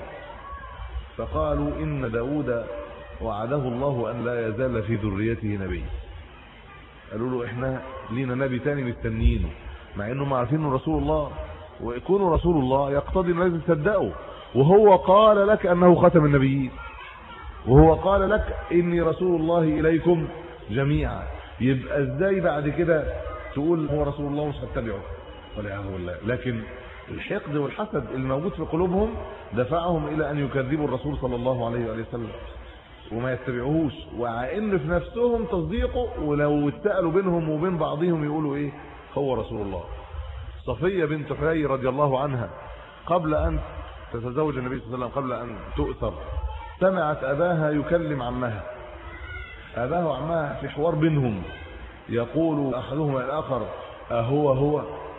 فقالوا ان داود وعده الله ان لا يزال في ذريته نبي قالوا له احنا لينا نبي تاني مستنيينه مع انهم عارفين انه رسول الله ويكون رسول الله يقتضي ان لازم تصدقه وهو قال لك انه ختم النبيين وهو قال لك اني رسول الله اليكم جميعا يبقى ازاي بعد كده تقول هو رسول الله مش هتبعه والعياذ بالله لكن الحقد والحسد الموجود في قلوبهم دفعهم الى ان يكذبوا الرسول صلى الله عليه واله وسلم وما يتبعوهوش وعائن في نفسهم تصديقه ولو اتقلوا بينهم وبين بعضهم يقولوا ايه هو رسول الله صفية بنت حيي رضي الله عنها قبل ان تتزوج النبي صلى الله عليه وسلم قبل ان تؤثر سمعت اباها يكلم عمها اباها وعمها في حوار بينهم يقول احدهما الاخر اهو هو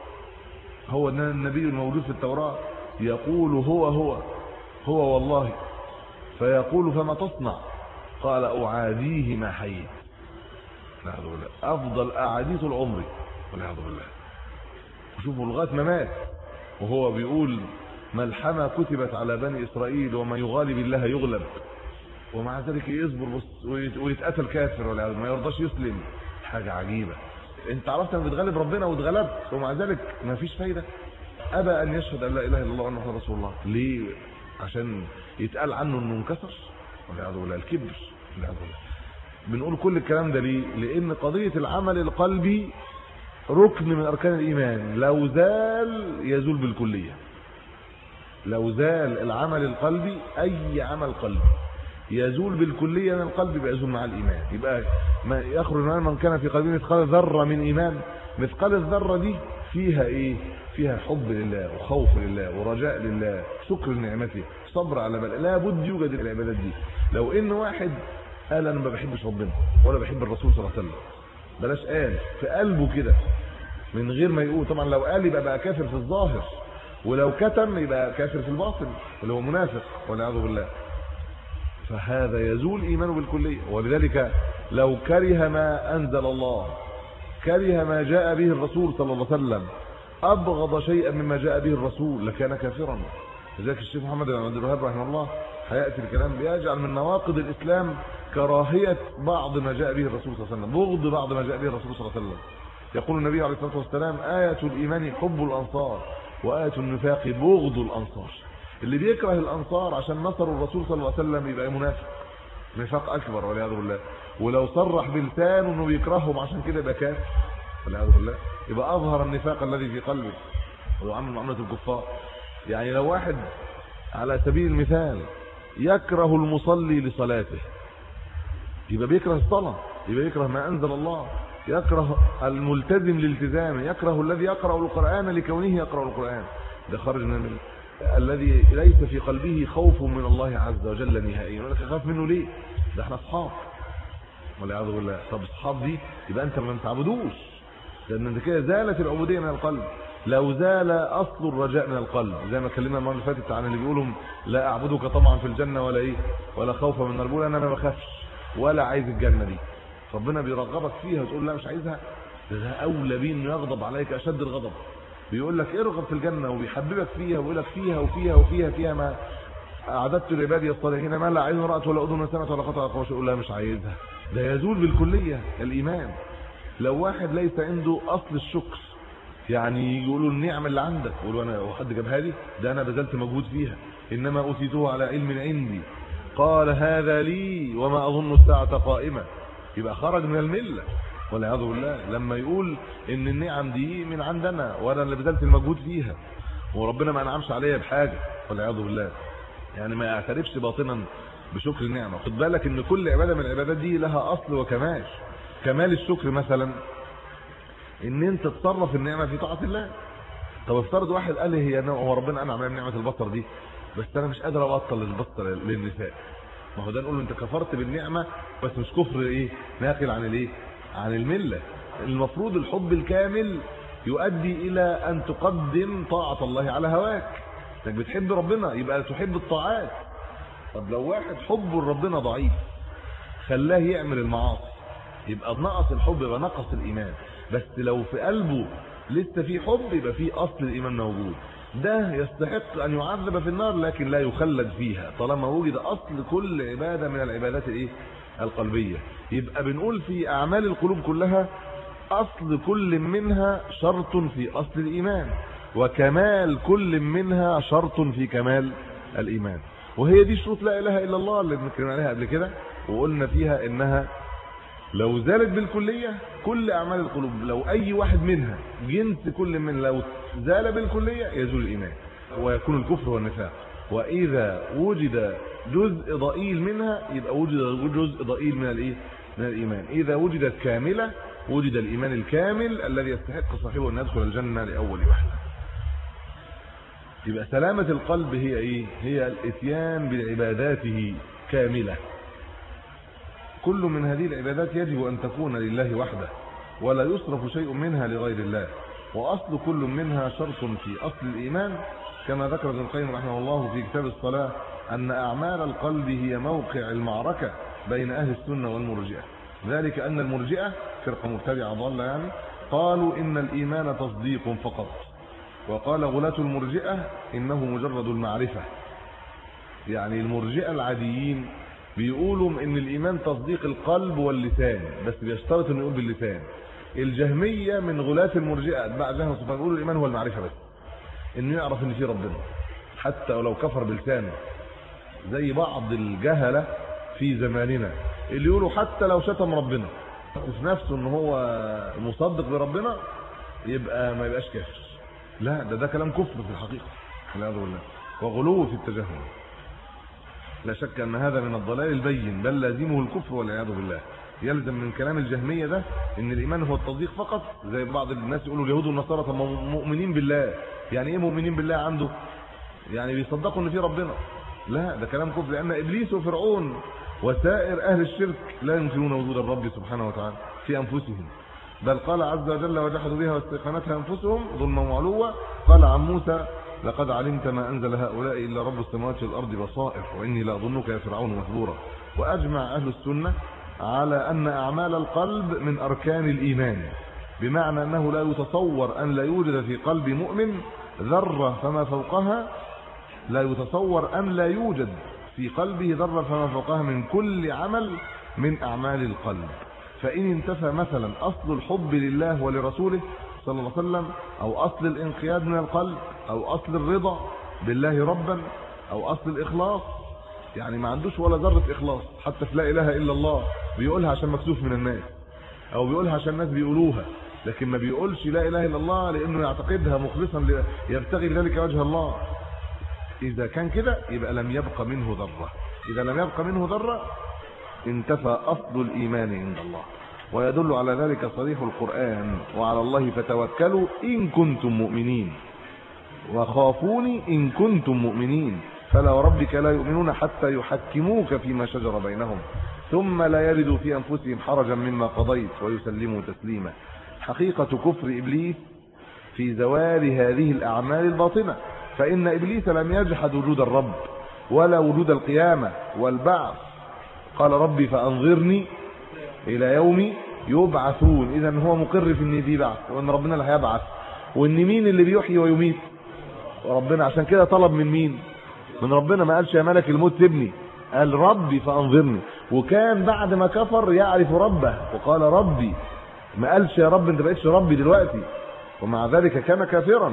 هو النبي الموجود في التوراة يقول هو هو هو والله فيقول فما تصنع قال أعاديه ما حييت والعياذ بالله أفضل أعاديث العمر والعياذ بالله وشوفوا لغاية ما مات وهو بيقول ملحمة كتبت على بني إسرائيل وما يغالب الله يغلب ومع ذلك يصبر بص ويتقتل كافر ولا ما يرضاش يسلم حاجة عجيبة انت عرفت انك بتغلب ربنا واتغلبت ومع ذلك ما فيش فايدة ابى ان يشهد ان لا اله الا الله وان محمد رسول الله ليه عشان يتقال عنه انه انكسر والعياذ بالله الكبر والعياذ بالله بنقول كل الكلام ده ليه لان قضيه العمل القلبي ركن من اركان الايمان لو زال يزول بالكليه لو زال العمل القلبي اي عمل قلبي يزول بالكليه من القلب يبقى يزول مع الايمان يبقى ما يخرج من كان في قلبه مثقال ذره من ايمان مثقال الذره دي فيها ايه فيها حب لله وخوف لله ورجاء لله شكر لنعمته صبر على بل لا بد يوجد العبادات دي لو ان واحد قال انا ما بحبش ربنا ولا بحب الرسول صلى الله عليه وسلم بلاش قال في قلبه كده من غير ما يقول طبعا لو قال يبقى بقى كافر في الظاهر ولو كتم يبقى كافر في الباطن اللي هو منافق والعياذ بالله فهذا يزول ايمانه بالكليه ولذلك لو كره ما انزل الله كره ما جاء به الرسول صلى الله عليه وسلم ابغض شيئا مما جاء به الرسول لكان كافرا لذلك الشيخ محمد بن عبد الوهاب رحمه الله هياتي الكلام بيجعل من نواقض الاسلام كراهيه بعض ما جاء به الرسول صلى الله عليه وسلم بغض بعض ما جاء به الرسول صلى الله عليه وسلم يقول النبي عليه الصلاه والسلام ايه الايمان حب الانصار وايه النفاق بغض الانصار اللي بيكره الانصار عشان نصروا الرسول صلى الله عليه وسلم يبقى منافق نفاق اكبر والعياذ بالله ولو صرح بلسانه انه بيكرههم عشان كده يبقى كافر والعياذ بالله يبقى اظهر النفاق الذي في قلبه وعمل معامله الكفار يعني لو واحد على سبيل المثال يكره المصلي لصلاته يبقى بيكره الصلاه يبقى يكره ما انزل الله يكره الملتزم لالتزامه يكره الذي يقرا القران لكونه يقرا القران ده خرج من الذي ليس في قلبه خوف من الله عز وجل نهائيا يقول لك اخاف منه ليه ده احنا اصحاب والعياذ بالله طب اصحاب دي يبقى انت ما تعبدوش لان انت كده زالت العبوديه من القلب لو زال اصل الرجاء من القلب زي ما اتكلمنا المره اللي فاتت عن اللي بيقولوا لا اعبدك طبعا في الجنه ولا ايه ولا خوفا من النار انا ما بخافش ولا عايز الجنه دي ربنا بيرغبك فيها وتقول لا مش عايزها ده اولى بيه انه يغضب عليك اشد الغضب بيقول لك ارغب في الجنه وبيحببك فيها ويقول لك فيها وفيها وفيها فيها ما اعددت لعبادي الصالحين ما لا عين رات ولا اذن سمعت ولا خطر قوش يقول لا مش عايزها ده يزول بالكلية الإيمان لو واحد ليس عنده أصل الشكر يعني يقولوا النعمة اللي عندك يقولوا أنا وحد جابها لي ده أنا بذلت مجهود فيها إنما أوتيته على علم عندي قال هذا لي وما أظن الساعة قائمة يبقى خرج من الملة والعياذ بالله لما يقول ان النعم دي من عندنا وانا اللي بذلت المجهود فيها وربنا ما انعمش عليا بحاجه والعياذ بالله يعني ما يعترفش باطنا بشكر النعمه خد بالك ان كل عباده من العبادات دي لها اصل وكمال كمال الشكر مثلا ان انت تصرف النعمه في طاعه الله طب افترض واحد قال لي هي هو ربنا انعم عليا بنعمه البصر دي بس انا مش قادر ابطل البصر للنساء ما هو ده نقول انت كفرت بالنعمه بس مش كفر ايه ناقل عن الايه عن المله المفروض الحب الكامل يؤدي الى ان تقدم طاعه الله على هواك انك بتحب ربنا يبقى تحب الطاعات طب لو واحد حبه لربنا ضعيف خلاه يعمل المعاصي يبقى نقص الحب يبقى نقص الايمان بس لو في قلبه لسه في حب يبقى في اصل الايمان موجود ده يستحق ان يعذب في النار لكن لا يخلد فيها طالما وجد اصل كل عباده من العبادات الايه القلبيه يبقى بنقول في اعمال القلوب كلها اصل كل منها شرط في اصل الايمان وكمال كل منها شرط في كمال الايمان وهي دي شروط لا اله الا الله اللي بنتكلم عليها قبل كده وقلنا فيها انها لو زالت بالكليه كل اعمال القلوب لو اي واحد منها جنس كل من لو زال بالكليه يزول الايمان ويكون الكفر والنفاق واذا وجد جزء ضئيل منها يبقى وجد جزء ضئيل من الايه من الايمان اذا وجدت كامله وجد الايمان الكامل الذي يستحق صاحبه ان يدخل الجنه لاول وحده يبقى سلامه القلب هي ايه هي الاتيان بعباداته كامله كل من هذه العبادات يجب ان تكون لله وحده ولا يصرف شيء منها لغير الله واصل كل منها شرط في اصل الايمان كما ذكر ابن القيم رحمه الله في كتاب الصلاه ان اعمال القلب هي موقع المعركه بين اهل السنه والمرجئه ذلك ان المرجئه فرقه مبتدعه ضاله يعني قالوا ان الايمان تصديق فقط وقال غلاة المرجئه انه مجرد المعرفه يعني المرجئه العاديين بيقولوا ان الايمان تصديق القلب واللسان بس بيشترط انه يقول باللسان الجهميه من غلاة المرجئه اتباع جهل سبحانه بيقولوا الايمان هو المعرفه بس انه يعرف ان في ربنا حتى ولو كفر بلسانه زي بعض الجهله في زماننا اللي يقولوا حتى لو شتم ربنا في نفسه ان هو مصدق بربنا يبقى ما يبقاش كافر لا ده ده كلام كفر في الحقيقه والعياذ بالله وغلو في التجهم لا شك ان هذا من الضلال البين بل لازمه الكفر والعياذ بالله يلزم من كلام الجهميه ده ان الايمان هو التصديق فقط زي بعض الناس يقولوا اليهود والنصارى طب مؤمنين بالله يعني ايه مؤمنين بالله عنده يعني بيصدقوا ان في ربنا لا ده كلام كفر لان ابليس وفرعون وسائر اهل الشرك لا ينكرون وجود الرب سبحانه وتعالى في انفسهم بل قال عز وجل وجحدوا بها واستيقنتها انفسهم ظلما وعلوا قال عن موسى لقد علمت ما انزل هؤلاء الا رب السماوات والارض بصائر واني لاظنك يا فرعون مثبورا واجمع اهل السنه على ان اعمال القلب من اركان الايمان بمعنى انه لا يتصور ان لا يوجد في قلب مؤمن ذره فما فوقها لا يتصور ان لا يوجد في قلبه ذره فما فوقها من كل عمل من اعمال القلب فان انتفى مثلا اصل الحب لله ولرسوله صلى الله عليه وسلم او اصل الانقياد من القلب او اصل الرضا بالله ربا او اصل الاخلاص يعني ما عندوش ولا ذره اخلاص حتى في لا اله الا الله بيقولها عشان مكسوف من الناس او بيقولها عشان الناس بيقولوها لكن ما بيقولش لا اله الا الله لانه يعتقدها مخلصا يبتغي بذلك وجه الله اذا كان كده يبقى لم يبقى منه ذره اذا لم يبقى منه ذره انتفى اصل الايمان عند الله ويدل على ذلك صريح القرآن وعلى الله فتوكلوا إن كنتم مؤمنين وخافوني إن كنتم مؤمنين فلا وربك لا يؤمنون حتى يحكموك فيما شجر بينهم ثم لا يردوا في أنفسهم حرجا مما قضيت ويسلموا تسليما حقيقة كفر إبليس في زوال هذه الأعمال الباطنة فإن إبليس لم يجحد وجود الرب ولا وجود القيامة والبعث قال ربي فأنظرني الى يوم يبعثون اذا هو مقر في ان دي بعث وان ربنا اللي هيبعث وان مين اللي بيحيي ويميت ربنا عشان كده طلب من مين من ربنا ما قالش يا ملك الموت سيبني قال ربي فانظرني وكان بعد ما كفر يعرف ربه وقال ربي ما قالش يا رب انت بقيتش ربي دلوقتي ومع ذلك كان كافرا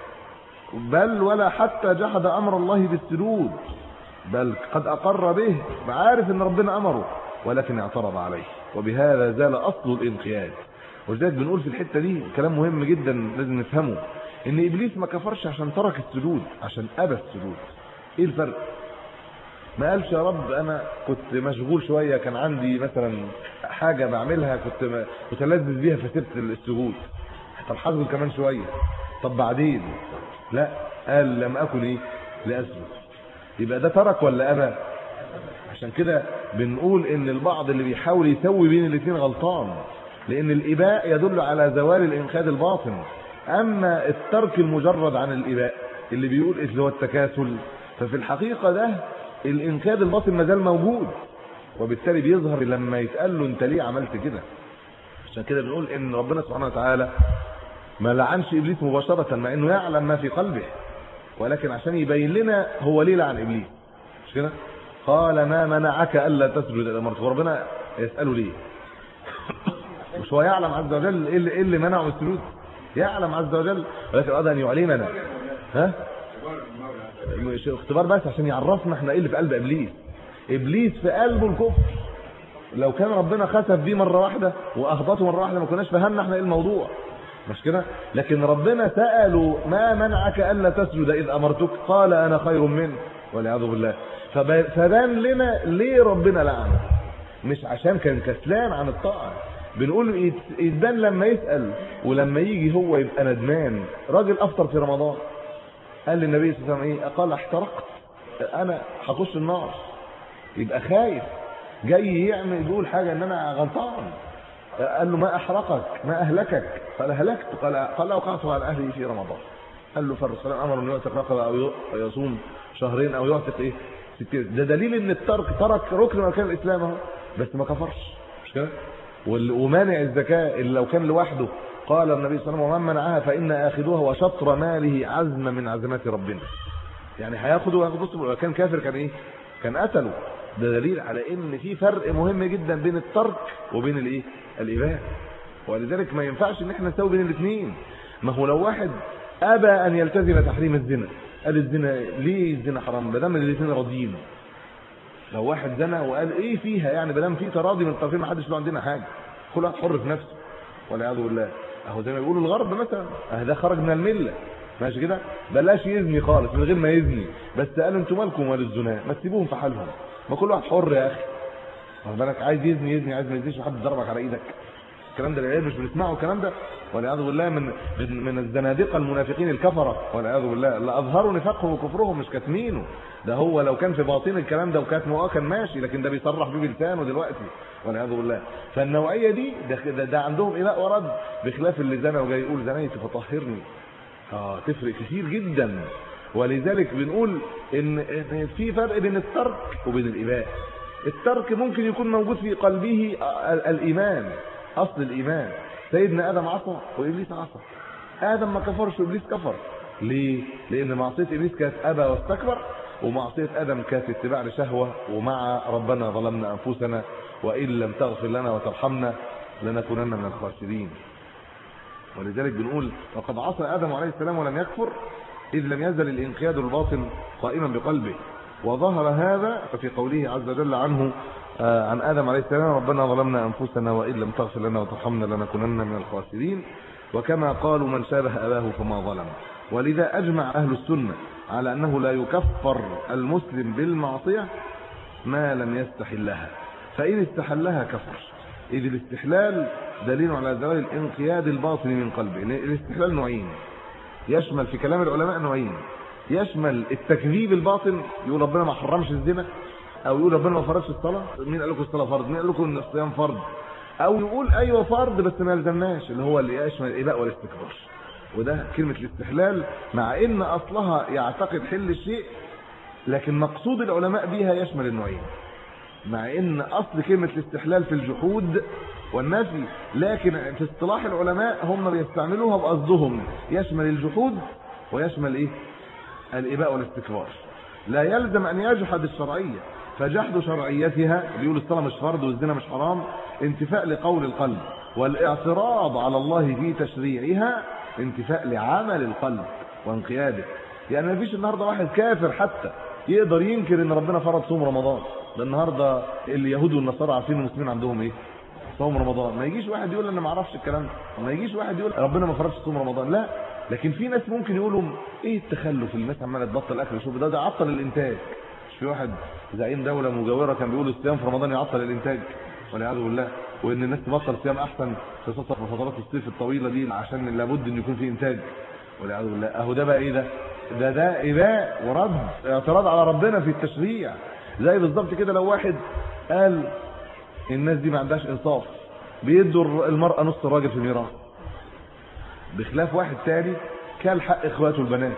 بل ولا حتى جحد امر الله بالسجود بل قد اقر به عارف ان ربنا امره ولكن اعترض عليه وبهذا زال اصل الانقياد ولذلك بنقول في الحته دي كلام مهم جدا لازم نفهمه ان ابليس ما كفرش عشان ترك السجود عشان ابى السجود ايه الفرق ما قالش يا رب انا كنت مشغول شويه كان عندي مثلا حاجه بعملها كنت متلذذ بيها فسبت السجود طب حاسبه كمان شويه طب بعدين لا قال لم اكن ايه لاسجد يبقى ده ترك ولا ابى عشان كده بنقول ان البعض اللي بيحاول يسوي بين الاثنين غلطان لان الاباء يدل على زوال الانقاذ الباطن اما الترك المجرد عن الاباء اللي بيقول اللي هو التكاسل ففي الحقيقه ده الانقاذ الباطن ما زال موجود وبالتالي بيظهر لما يتقال له انت ليه عملت كده عشان كده بنقول ان ربنا سبحانه وتعالى ما لعنش ابليس مباشره مع انه يعلم ما في قلبه ولكن عشان يبين لنا هو ليه لعن ابليس مش كده قال ما منعك الا تسجد امرت ربنا يساله ليه مش هو يعلم عز وجل ايه اللي, إيه اللي منعه السجود يعلم عز وجل ولكن اراد ان يعلمنا ها مش اختبار بس عشان يعرفنا احنا ايه اللي في قلب ابليس ابليس في قلبه الكفر لو كان ربنا خسف بيه مره واحده واهبطه مره واحده ما كناش فهمنا احنا ايه الموضوع مش كده لكن ربنا ساله ما منعك الا تسجد اذ امرتك قال انا خير منه والعياذ بالله فبان لنا ليه ربنا لعنه مش عشان كان كسلان عن الطاعه بنقول يتبان لما يسال ولما يجي هو يبقى ندمان راجل افطر في رمضان قال للنبي صلى الله عليه وسلم ايه قال احترقت انا هخش النار يبقى خايف جاي يعمل يقول حاجه ان انا غلطان قال له ما احرقك ما اهلكك قال هلكت قال قال اوقعت على اهلي في رمضان قال له فالرسول امر انه يعتق رقبه او يصوم شهرين او يعتق ايه ستين ده دليل ان الترك ترك ركن من اركان الاسلام اهو بس ما كفرش مش كده ومانع الزكاه اللي لو كان لوحده قال النبي صلى الله عليه وسلم ومن منعها فان اخذوها وشطر ماله عزم من عزمات ربنا يعني هياخده وياخد بص كان كافر كان ايه كان قتله ده دليل على ان في فرق مهم جدا بين الترك وبين الايه الاباحه ولذلك ما ينفعش ان احنا نساوي بين الاثنين ما هو لو واحد ابى ان يلتزم تحريم الزنا قال الزنا ليه الزنا حرام ما دام الاثنين راضيين لو واحد زنا وقال ايه فيها يعني ما دام في تراضي من الطرفين ما حدش له عندنا حاجه كل واحد حر في نفسه والعياذ بالله اهو زي ما بيقولوا الغرب مثلا اه ده خرج من المله ماشي كده بلاش يزني خالص من غير ما يزني بس قالوا انتوا مالكم ومال الزنا ما تسيبوهم في حالهم ما كل واحد حر يا اخي واخد بالك عايز يزني يزني عايز ما يزنيش محدش ضربك على ايدك الكلام ده العيال مش بنسمعه الكلام ده والعياذ بالله من من الزنادقه المنافقين الكفره والعياذ بالله لا اظهروا نفاقهم وكفرهم مش كاتمينه ده هو لو كان في باطن الكلام ده وكاتمه اه كان ماشي لكن ده بيصرح بيه بلسانه دلوقتي والعياذ بالله فالنوعيه دي ده, ده, ده عندهم ايلاء ورد بخلاف اللي زنى وجاي يقول زنيت فطهرني اه تفرق كتير جدا ولذلك بنقول ان في فرق بين الترك وبين الاباء الترك ممكن يكون موجود في قلبه الايمان اصل الايمان سيدنا ادم عصى وابليس عصى ادم ما كفرش وابليس كفر ليه لان معصيه ابليس كانت ابى واستكبر ومعصيه ادم كانت اتباع لشهوه ومع ربنا ظلمنا انفسنا وان لم تغفر لنا وترحمنا لنكونن من الخاسرين ولذلك بنقول وقد عصى ادم عليه السلام ولم يكفر اذ لم يزل الانقياد الباطن قائما بقلبه وظهر هذا ففي قوله عز وجل عنه عن ادم عليه السلام ربنا ظلمنا انفسنا وان لم تغفر لنا وترحمنا لنكونن من الخاسرين وكما قالوا من شابه اباه فما ظلم ولذا اجمع اهل السنه على انه لا يكفر المسلم بالمعصيه ما لم يستحلها فان استحلها كفر اذ الاستحلال دليل على زوال الانقياد الباطني من قلبه الاستحلال نوعين يشمل في كلام العلماء نوعين يشمل التكذيب الباطن يقول ربنا ما حرمش الزنا او يقول ربنا ما فرضش الصلاه مين قال لكم الصلاه فرض مين قال لكم ان الصيام فرض او يقول ايوه فرض بس ما يلزمناش اللي هو اللي يشمل الاباء والاستكبار وده كلمه الاستحلال مع ان اصلها يعتقد حل الشيء لكن مقصود العلماء بيها يشمل النوعين مع ان اصل كلمه الاستحلال في الجحود والنفي لكن في اصطلاح العلماء هم بيستعملوها بقصدهم يشمل الجحود ويشمل ايه الاباء والاستكبار لا يلزم ان يجحد الشرعيه فجحد شرعيتها بيقول الصلاة مش فرض والزنا مش حرام انتفاء لقول القلب والاعتراض على الله في تشريعها انتفاء لعمل القلب وانقياده يعني ما فيش النهارده واحد كافر حتى يقدر ينكر ان ربنا فرض صوم رمضان ده النهارده اليهود والنصارى عارفين المسلمين عندهم ايه صوم رمضان ما يجيش واحد يقول انا ما اعرفش الكلام ده ما يجيش واحد يقول ربنا ما فرضش صوم رمضان لا لكن في ناس ممكن يقولوا ايه التخلف اللي الناس عماله تبطل اكل وشرب ده ده عطل الانتاج مش في واحد زعيم دوله مجاوره كان بيقول الصيام في رمضان يعطل الانتاج والعياذ بالله وان الناس تبطل صيام احسن خصوصا في فترات الصيف الطويله دي عشان لابد ان يكون في انتاج والعياذ بالله اهو ده بقى ايه ده ده ده اباء ورد اعتراض على ربنا في التشريع زي بالظبط كده لو واحد قال الناس دي ما عندهاش انصاف بيدوا المرأة نص الراجل في الميراث بخلاف واحد تاني كل حق اخواته البنات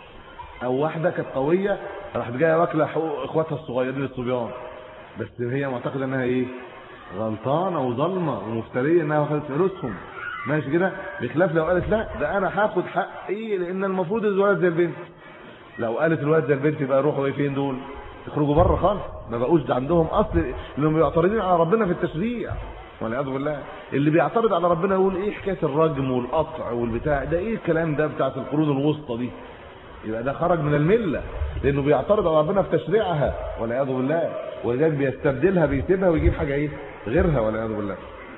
او واحدة كانت قوية راحت جايه واكله حقوق اخواتها الصغيرين الصبيان بس هي معتقده انها ايه غلطانه وظالمه ومفتريه انها واخدت فلوسهم ماشي كده بخلاف لو قالت لا ده انا هاخد حقي لان المفروض الولد زي البنت لو قالت الولد زي البنت يبقى يروحوا ايه فين دول يخرجوا بره خالص ما بقوش ده عندهم اصل اللي معترضين على ربنا في التشريع والعياذ بالله اللي بيعترض على ربنا يقول ايه حكايه الرجم والقطع والبتاع ده ايه الكلام ده بتاعت القرون الوسطى دي يبقى ده خرج من المله لانه بيعترض على ربنا في تشريعها والعياذ بالله ولذلك بيستبدلها بيسيبها ويجيب حاجه ايه غيرها والعياذ بالله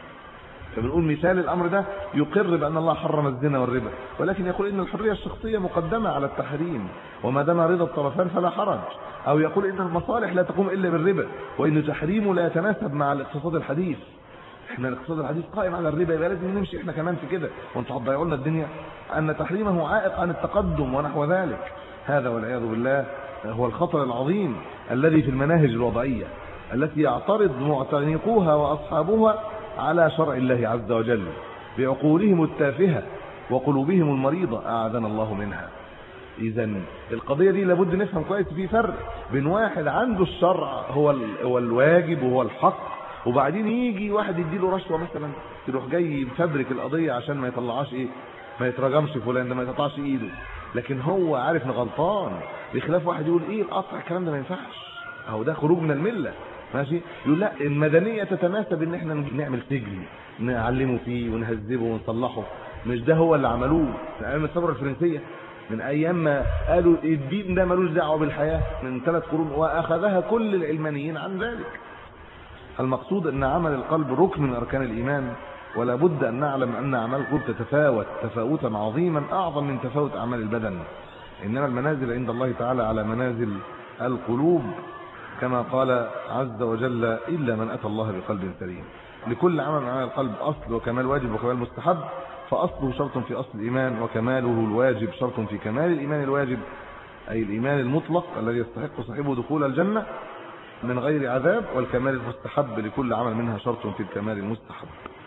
فبنقول مثال الامر ده يقر بان الله حرم الزنا والربا ولكن يقول ان الحريه الشخصيه مقدمه على التحريم وما دام رضا الطرفان فلا حرج او يقول ان المصالح لا تقوم الا بالربا وان تحريمه لا يتناسب مع الاقتصاد الحديث احنا الاقتصاد الحديث قائم على الربا يبقى لازم نمشي احنا كمان في كده وانتوا هتضيعوا لنا الدنيا ان تحريمه عائق عن التقدم ونحو ذلك هذا والعياذ بالله هو الخطر العظيم الذي في المناهج الوضعيه التي يعترض معتنقوها واصحابها على شرع الله عز وجل بعقولهم التافهه وقلوبهم المريضه اعاذنا الله منها اذا القضيه دي لابد نفهم كويس في فرق بين واحد عنده الشرع هو هو الواجب وهو الحق وبعدين يجي واحد يديله رشوه مثلا يروح جاي يفبرك القضيه عشان ما يطلعهاش ايه ما يتراجمش فلان ده ما يقطعش ايده لكن هو عارف انه غلطان بخلاف واحد يقول ايه القطع الكلام ده ما ينفعش اهو ده خروج من المله ماشي يقول لا المدنيه تتناسب ان احنا نعمل سجن نعلمه فيه ونهذبه ونصلحه مش ده هو اللي عملوه من ايام الثوره الفرنسيه من ايام ما قالوا الدين ده ملوش دعوه بالحياه من ثلاث قرون واخذها كل العلمانيين عن ذلك المقصود ان عمل القلب ركن من اركان الايمان ولا بد ان نعلم ان اعمال القلوب تتفاوت تفاوتا عظيما اعظم من تفاوت اعمال البدن انما المنازل عند الله تعالى على منازل القلوب كما قال عز وجل الا من اتى الله بقلب سليم لكل عمل من اعمال القلب اصل وكمال واجب وكمال مستحب فاصله شرط في اصل الايمان وكماله الواجب شرط في كمال الايمان الواجب اي الايمان المطلق الذي يستحق صاحبه دخول الجنه من غير عذاب والكمال المستحب لكل عمل منها شرط في الكمال المستحب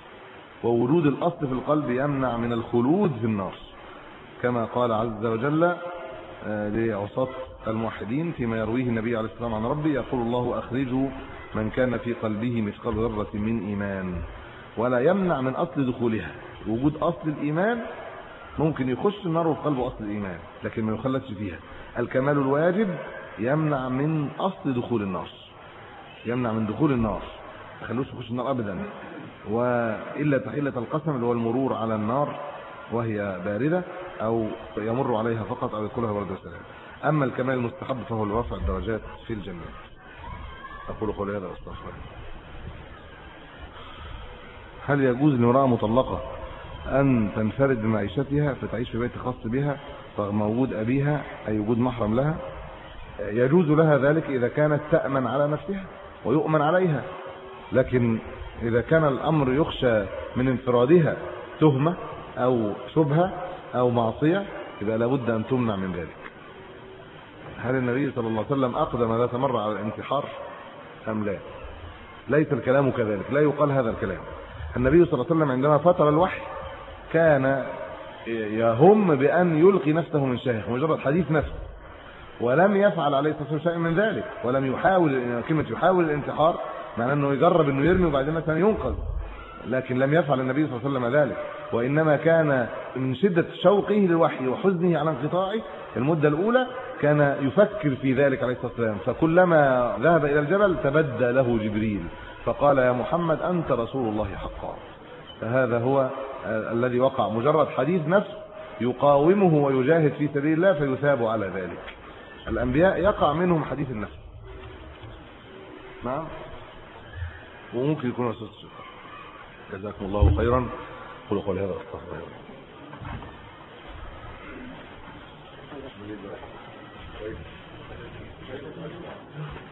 وورود الأصل في القلب يمنع من الخلود في النار كما قال عز وجل لعصاة الموحدين فيما يرويه النبي عليه السلام عن ربي يقول الله أخرجوا من كان في قلبه مثقال ذرة من إيمان ولا يمنع من أصل دخولها وجود أصل الإيمان ممكن يخش النار وفي قلبه أصل الإيمان لكن ما يخلدش فيها الكمال الواجب يمنع من أصل دخول النار يمنع من دخول النار ما خلوش يخش النار ابدا والا تحله القسم اللي هو المرور على النار وهي بارده او يمر عليها فقط او يدخلها برد وسلام اما الكمال المستحب فهو لرفع الدرجات في الجنه اقول قولي هذا واستغفر هل يجوز لامراه مطلقه ان تنفرد بمعيشتها فتعيش في بيت خاص بها رغم وجود ابيها اي وجود محرم لها يجوز لها ذلك اذا كانت تامن على نفسها ويؤمن عليها لكن إذا كان الأمر يخشى من انفرادها تهمة أو شبهة أو معصية يبقى لابد أن تمنع من ذلك هل النبي صلى الله عليه وسلم أقدم ذات مرة على الانتحار أم لا ليس الكلام كذلك لا يقال هذا الكلام النبي صلى الله عليه وسلم عندما فتر الوحي كان يهم بأن يلقي نفسه من شهق مجرد حديث نفس ولم يفعل عليه الصلاه والسلام شيء من ذلك ولم يحاول كلمه يحاول الانتحار معناه انه يجرب انه يرمي وبعدين مثلا ينقذ لكن لم يفعل النبي صلى الله عليه وسلم ذلك وإنما كان من شدة شوقه للوحي وحزنه على انقطاعه المدة الأولى كان يفكر في ذلك عليه الصلاة والسلام فكلما ذهب إلى الجبل تبدى له جبريل فقال يا محمد أنت رسول الله حقا فهذا هو الذي وقع مجرد حديث نفس يقاومه ويجاهد في سبيل الله فيثاب على ذلك الأنبياء يقع منهم حديث النفس نعم وممكن يكون أستاذ جزاكم الله خيرا قولوا قولي هذا استغفر الله